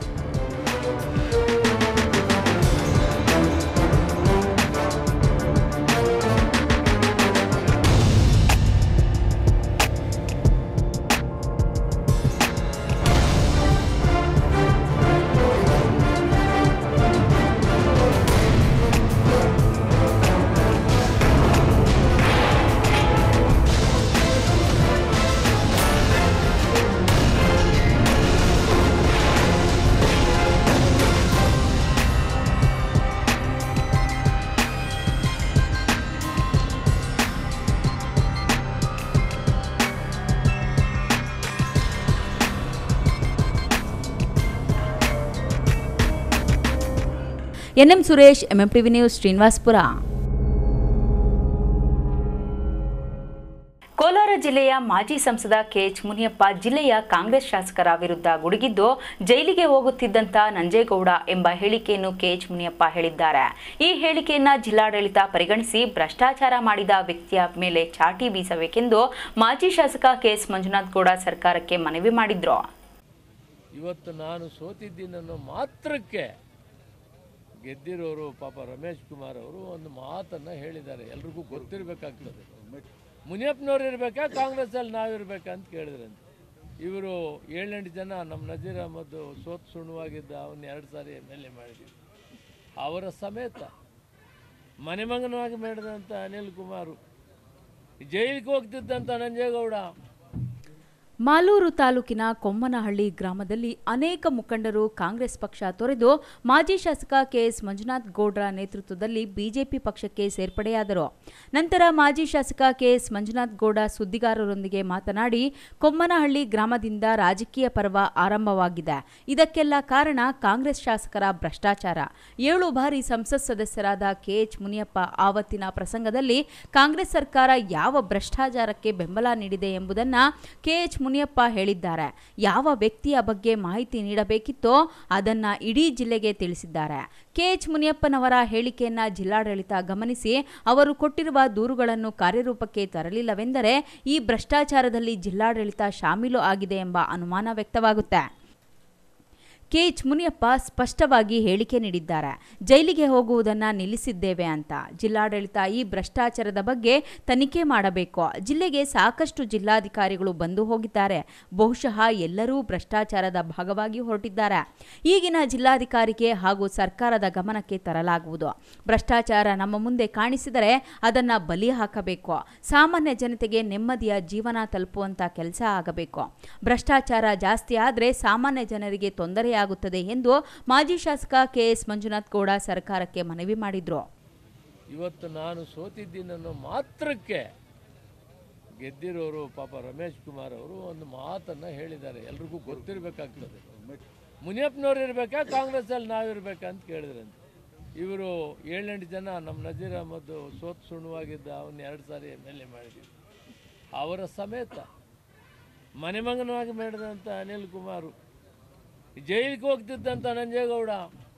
NM Suresh MMTV news Srinivaspur Kolar ಜಿಲ್ಲೆಯ ಮಾಜಿ ಸಂಸದ ಕೆಎಚ್ ಮುನಿಯಪ್ಪ ಜಿಲ್ಲೆಯ ಕಾಂಗ್ರೆಸ್ ಶಾಸಕರ ವಿರುದ್ಧ ಗುಡುಗಿದ್ದು ಜೈಲಿಗೆ ಹೋಗುತ್ತಿದ್ದಂತ ನಂಜೇಗೌಡ ಎಂಬ ಹೇಳಿಕೆಯನ್ನು ಕೆಎಚ್ ಮುನಿಯಪ್ಪ ಹೇಳಿದ್ದಾರೆ ಈ ಹೇಳಿಕೆಯನ್ನ ಜಿಲ್ಲಾಡಳಿತ ಪರಿಗಣಿಸಿ ಭ್ರಷ್ಟಾಚಾರ ಮಾಡಿದ ವ್ಯಕ್ತಿಯ ಮೇಲೆ ಚಾಟಿ ಬೀಸಬೇಕೆಂದು ಮಾಜಿ ಶಾಸಕ ಕೆಎಸ್ ಮಂಜುನಾಥ್ ಗೌಡ ಸರ್ಕಾರಕ್ಕೆ ಮನವಿ ಮಾಡಿದ್ರು ಇವತ್ತು ನಾನು ಸೋತಿದ್ದೀನನ್ನೋ ಮಾತ್ರಕ್ಕೆ ಗೆದ್ದಿರೋರು ಪಾಪ ರಮೇಶ್ ಕುಮಾರ್ ಅವರು ಒಂದು ಮಾತನ್ನು ಹೇಳಿದ್ದಾರೆ ಎಲ್ರಿಗೂ ಗೊತ್ತಿರಬೇಕಾಗ್ತದೆ ಮುನಿಯಪ್ಪನವ್ರು ಇರಬೇಕಾ ಕಾಂಗ್ರೆಸ್ಸಲ್ಲಿ ನಾವಿರ್ಬೇಕಾ ಅಂತ ಕೇಳಿದ್ರಂತೆ ಇವರು ಏಳೆಂಟು ಜನ ನಮ್ಮ ನಜೀರ್ ಅಹಮದ್ ಸೋತ್ ಸುಣ್ಣವಾಗಿದ್ದ ಅವನ್ನ ಎರಡು ಸಾರಿ ಎಮ್ ಎಲ್ ಎ ಮಾಡಿದ್ವಿ ಅವರ ಸಮೇತ ಮನೆಮಗನವಾಗಿ ಮಾಡಿದಂಥ ಅನಿಲ್ ಕುಮಾರು ಜೈಲಿಗೆ ಹೋಗ್ತಿದ್ದಂಥ ನಂಜೇಗೌಡ ಮಾಲೂರು ತಾಲೂಕಿನ ಕೊಮ್ಮನಹಳ್ಳಿ ಗ್ರಾಮದಲ್ಲಿ ಅನೇಕ ಮುಖಂಡರು ಕಾಂಗ್ರೆಸ್ ಪಕ್ಷ ತೊರೆದು ಮಾಜಿ ಶಾಸಕ ಕೆಎಸ್ ಮಂಜುನಾಥ್ ಗೌಡ್ರ ನೇತೃತ್ವದಲ್ಲಿ ಬಿಜೆಪಿ ಪಕ್ಷಕ್ಕೆ ಸೇರ್ಪಡೆಯಾದರು ನಂತರ ಮಾಜಿ ಶಾಸಕ ಕೆಎಸ್ ಮಂಜುನಾಥ್ ಗೌಡ ಸುದ್ದಿಗಾರರೊಂದಿಗೆ ಮಾತನಾಡಿ ಕೊಮ್ಮನಹಳ್ಳಿ ಗ್ರಾಮದಿಂದ ರಾಜಕೀಯ ಪರ್ವ ಆರಂಭವಾಗಿದೆ ಇದಕ್ಕೆಲ್ಲ ಕಾರಣ ಕಾಂಗ್ರೆಸ್ ಶಾಸಕರ ಭ್ರಷ್ಟಾಚಾರ ಏಳು ಬಾರಿ ಸಂಸತ್ ಸದಸ್ಯರಾದ ಕೆಎಚ್ ಮುನಿಯಪ್ಪ ಆವತ್ತಿನ ಪ್ರಸಂಗದಲ್ಲಿ ಕಾಂಗ್ರೆಸ್ ಸರ್ಕಾರ ಯಾವ ಭ್ರಷ್ಟಾಚಾರಕ್ಕೆ ಬೆಂಬಲ ನೀಡಿದೆ ಎಂಬುದನ್ನು ಕೆಎಚ್ ಮುನಿಯಪ್ಪ ಹೇಳಿದ್ದಾರೆ ಯಾವ ವ್ಯಕ್ತಿಯ ಬಗ್ಗೆ ಮಾಹಿತಿ ನೀಡಬೇಕಿತ್ತೋ ಅದನ್ನ ಇಡೀ ಜಿಲ್ಲೆಗೆ ತಿಳಿಸಿದ್ದಾರೆ ಕೆಎಚ್ ಮುನಿಯಪ್ಪನವರ ಹೇಳಿಕೆಯನ್ನ ಜಿಲ್ಲಾಡಳಿತ ಗಮನಿಸಿ ಅವರು ಕೊಟ್ಟಿರುವ ದೂರುಗಳನ್ನು ಕಾರ್ಯರೂಪಕ್ಕೆ ತರಲಿಲ್ಲವೆಂದರೆ ಈ ಭ್ರಷ್ಟಾಚಾರದಲ್ಲಿ ಜಿಲ್ಲಾಡಳಿತ ಶಾಮೀಲು ಆಗಿದೆ ಎಂಬ ಅನುಮಾನ ವ್ಯಕ್ತವಾಗುತ್ತೆ ಕೆಎಚ್ ಮುನಿಯಪ್ಪ ಸ್ಪಷ್ಟವಾಗಿ ಹೇಳಿಕೆ ನೀಡಿದ್ದಾರೆ ಜೈಲಿಗೆ ಹೋಗುವುದನ್ನು ನಿಲ್ಲಿಸಿದ್ದೇವೆ ಅಂತ ಜಿಲ್ಲಾಡಳಿತ ಈ ಭ್ರಷ್ಟಾಚಾರದ ಬಗ್ಗೆ ತನಿಖೆ ಮಾಡಬೇಕು ಜಿಲ್ಲೆಗೆ ಸಾಕಷ್ಟು ಜಿಲ್ಲಾಧಿಕಾರಿಗಳು ಬಂದು ಹೋಗಿದ್ದಾರೆ ಬಹುಶಃ ಎಲ್ಲರೂ ಭ್ರಷ್ಟಾಚಾರದ ಭಾಗವಾಗಿ ಹೊರಟಿದ್ದಾರೆ ಈಗಿನ ಜಿಲ್ಲಾಧಿಕಾರಿಗೆ ಹಾಗೂ ಸರ್ಕಾರದ ಗಮನಕ್ಕೆ ತರಲಾಗುವುದು ಭ್ರಷ್ಟಾಚಾರ ನಮ್ಮ ಮುಂದೆ ಕಾಣಿಸಿದರೆ ಅದನ್ನು ಬಲಿ ಹಾಕಬೇಕು ಸಾಮಾನ್ಯ ಜನತೆಗೆ ನೆಮ್ಮದಿಯ ಜೀವನ ತಲುಪುವಂತ ಕೆಲಸ ಆಗಬೇಕು ಭ್ರಷ್ಟಾಚಾರ ಜಾಸ್ತಿ ಆದರೆ ಸಾಮಾನ್ಯ ಜನರಿಗೆ ತೊಂದರೆಯಾಗುತ್ತದೆ ಎಂದು ಮಾಜಿ ಶಾಸಕ ಕೆಎಸ್ ಮಂಜುನಾಥ್ ಗೌಡ ಸರ್ಕಾರಕ್ಕೆ ಮನವಿ ಮಾಡಿದ್ರು ಇವತ್ತು ನಾನು ಸೋತಿದ್ದೀನನ್ನೋ ಮಾತ್ರಕ್ಕೆ ಗೆದ್ದಿರೋರು ಪಾಪ ರಮೇಶ್ ಕುಮಾರ್ ಅವರು ಒಂದು ಮಾತನ್ನು ಹೇಳಿದ್ದಾರೆ ಎಲ್ರಿಗೂ ಗೊತ್ತಿರಬೇಕಾಗ್ತದೆ ಮುನಿಯಪ್ಪನವ್ರು ಇರಬೇಕಾ ಕಾಂಗ್ರೆಸ್ಸಲ್ಲಿ ನಾವಿರ್ಬೇಕಾ ಅಂತ ಕೇಳಿದ್ರಂತೆ ಇವರು ಏಳೆಂಟು ಜನ ನಮ್ಮ ನಜೀರ್ ಅಹಮದ್ ಸೋತ್ ಸುಣ್ಣವಾಗಿದ್ದ ಅವನ್ನ ಎರಡು ಸಾರಿ ಎಮ್ ಎಲ್ ಎ ಮಾಡಿದ್ವಿ ಅವರ ಸಮೇತ ಮನೆಮಗನವಾಗಿ ಮಾಡಿದಂಥ ಅನಿಲ್ ಕುಮಾರು ಜೈಲಿಗೆ ಹೋಗ್ತಿದ್ದಂಥ ನಂಜೇಗೌಡ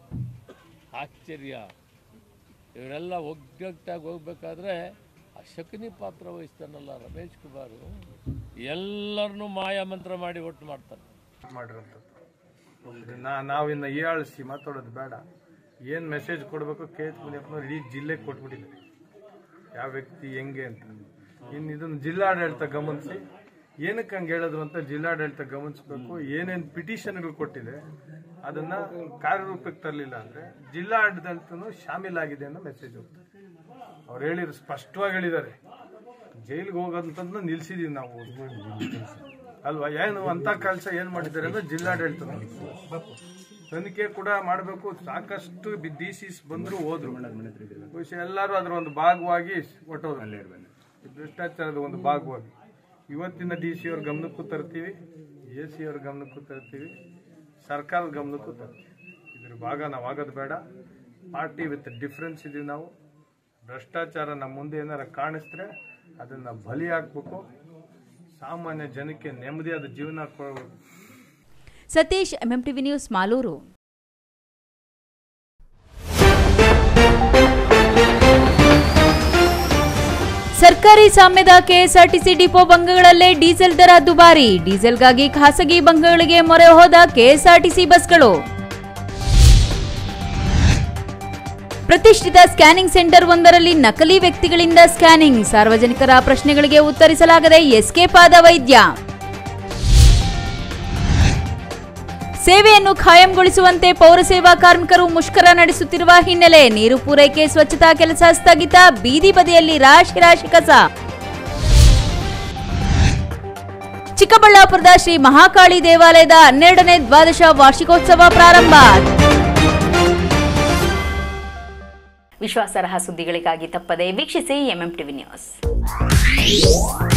ಆಶ್ಚರ್ಯ ಇವರೆಲ್ಲ ಒಗ್ಗಟ್ಟಾಗಿ ಹೋಗ್ಬೇಕಾದ್ರೆ ಆ ಶಕುನಿ ಪಾತ್ರ ವಹಿಸ್ತಾನಲ್ಲ ರಮೇಶ್ ಕುಮಾರು ಎಲ್ಲರನ್ನೂ ಮಾಯ ಮಂತ್ರ ಮಾಡಿ ಒಟ್ಟು ಮಾಡ್ತಾನೆ ಮಾಡಿರೋಂಥದ್ದು ನಾ ನಾವಿನ್ನ ಹೀಯಾಳಿಸಿ ಮಾತಾಡೋದು ಬೇಡ ಏನು ಮೆಸೇಜ್ ಕೊಡಬೇಕು ಕೆ ಎಚ್ ಮುನಿಯಪ್ಪನವ್ರು ಇಡೀ ಜಿಲ್ಲೆಗೆ ಕೊಟ್ಬಿಟ್ಟಿದ್ದಾರೆ ಯಾವ ವ್ಯಕ್ತಿ ಹೆಂಗೆ ಅಂತ ಇನ್ನು ಇದನ್ನು ಜಿಲ್ಲಾಡಳಿತ ಗಮನಿಸಿ ಏನಕ್ಕೆ ಹಂಗೆ ಹೇಳಿದ್ರು ಅಂತ ಜಿಲ್ಲಾಡಳಿತ ಗಮನಿಸಬೇಕು ಏನೇನು ಪಿಟಿಷನ್ಗಳು ಕೊಟ್ಟಿದೆ ಅದನ್ನ ಕಾರ್ಯರೂಪಕ್ಕೆ ತರಲಿಲ್ಲ ಅಂದ್ರೆ ಜಿಲ್ಲಾಡಳಿತನೂ ಶಾಮೀಲಾಗಿದೆ ಅನ್ನೋ ಮೆಸೇಜ್ ಹೋಗ್ತದೆ ಅವ್ರು ಹೇಳಿದ್ರು ಸ್ಪಷ್ಟವಾಗಿ ಹೇಳಿದ್ದಾರೆ ಜೈಲಿಗೆ ಹೋಗೋದಂತಂದು ನಿಲ್ಸಿದೀವಿ ನಾವು ಅಲ್ವಾ ಏನು ಅಂತ ಕೆಲಸ ಏನ್ ಮಾಡಿದ್ದಾರೆ ಅಂದ್ರೆ ಜಿಲ್ಲಾಡಳಿತ ತನಿಖೆ ಕೂಡ ಮಾಡಬೇಕು ಸಾಕಷ್ಟು ಡಿ ಸಿಸ್ ಬಂದ್ರು ಹೋದ್ರು ಬಹುಶಃ ಎಲ್ಲರೂ ಅದರ ಒಂದು ಭಾಗವಾಗಿ ಹೊಟ್ಟೋದ್ರು ಭ್ರಷ್ಟಾಚಾರದ ಒಂದು ಭಾಗವಾಗಿ ಇವತ್ತಿನ ಡಿ ಸಿ ಅವ್ರ ಗಮನಕ್ಕೂ ತರ್ತೀವಿ ಎ ಸಿ ಅವ್ರ ಗಮನಕ್ಕೂ ತರ್ತೀವಿ ಸರ್ಕಾರದ ಗಮನಕ್ಕೂ ತರ್ತೀವಿ ಇದ್ರ ಭಾಗ ನಾವು ಆಗೋದು ಬೇಡ ಪಾರ್ಟಿ ವಿತ್ ಡಿಫ್ರೆನ್ಸ್ ಇದೀವಿ ನಾವು ಭ್ರಷ್ಟಾಚಾರ ನಮ್ಮ ಮುಂದೆ ಏನಾರ ಕಾಣಿಸಿದ್ರೆ ಅದನ್ನ ಬಲಿ ಹಾಕ್ಬೇಕು ಸಾಮಾನ್ಯ ಜನಕ್ಕೆ ನೆಮ್ಮದಿಯಾದ ಜೀವನ ಕೊಡಬೇಕು ಸತೀಶ್ ಎಂಎಂಟಿವಿ ನ್ಯೂಸ್ ಮಾಲೂರು ಸರ್ಕಾರಿ ಸಾಮ್ಯದ ಕೆಎಸ್ಆರ್ಟಿಸಿ ಡಿಪೋ ಬಂಗಗಳಲ್ಲೇ ಡೀಸೆಲ್ ದರ ದುಬಾರಿ ಡೀಸೆಲ್ಗಾಗಿ ಖಾಸಗಿ ಬಂಗಗಳಿಗೆ ಮೊರೆ ಹೋದ ಕೆಎಸ್ಆರ್ಟಿಸಿ ಬಸ್ಗಳು ಪ್ರತಿಷ್ಠಿತ ಸ್ಕ್ಯಾನಿಂಗ್ ಸೆಂಟರ್ ಒಂದರಲ್ಲಿ ನಕಲಿ ವ್ಯಕ್ತಿಗಳಿಂದ ಸ್ಕ್ಯಾನಿಂಗ್ ಸಾರ್ವಜನಿಕರ ಪ್ರಶ್ನೆಗಳಿಗೆ ಉತ್ತರಿಸಲಾಗದೆ ಎಸ್ಕೇಪ್ ಆದ ವೈದ್ಯ ಸೇವೆಯನ್ನು ಖಾಯಂಗೊಳಿಸುವಂತೆ ಪೌರಸೇವಾ ಕಾರ್ಮಿಕರು ಮುಷ್ಕರ ನಡೆಸುತ್ತಿರುವ ಹಿನ್ನೆಲೆ ನೀರು ಪೂರೈಕೆ ಸ್ವಚ್ಛತಾ ಕೆಲಸ ಸ್ಥಗಿತ ಬೀದಿ ಬದಿಯಲ್ಲಿ ರಾಶಿ ರಾಶಿ ಕಸ ಚಿಕ್ಕಬಳ್ಳಾಪುರದ ಶ್ರೀ ಮಹಾಕಾಳಿ ದೇವಾಲಯದ ಹನ್ನೆರಡನೇ ದ್ವಾದಶ ವಾರ್ಷಿಕೋತ್ಸವ ಪ್ರಾರಂಭ ವಿಶ್ವಾಸಾರ್ಹ ಸುದ್ದಿಗಳಿಗಾಗಿ ತಪ್ಪದೆ ವೀಕ್ಷಿಸಿ ಎಂಎಂ ಟಿವಿ ನ್ಯೂಸ್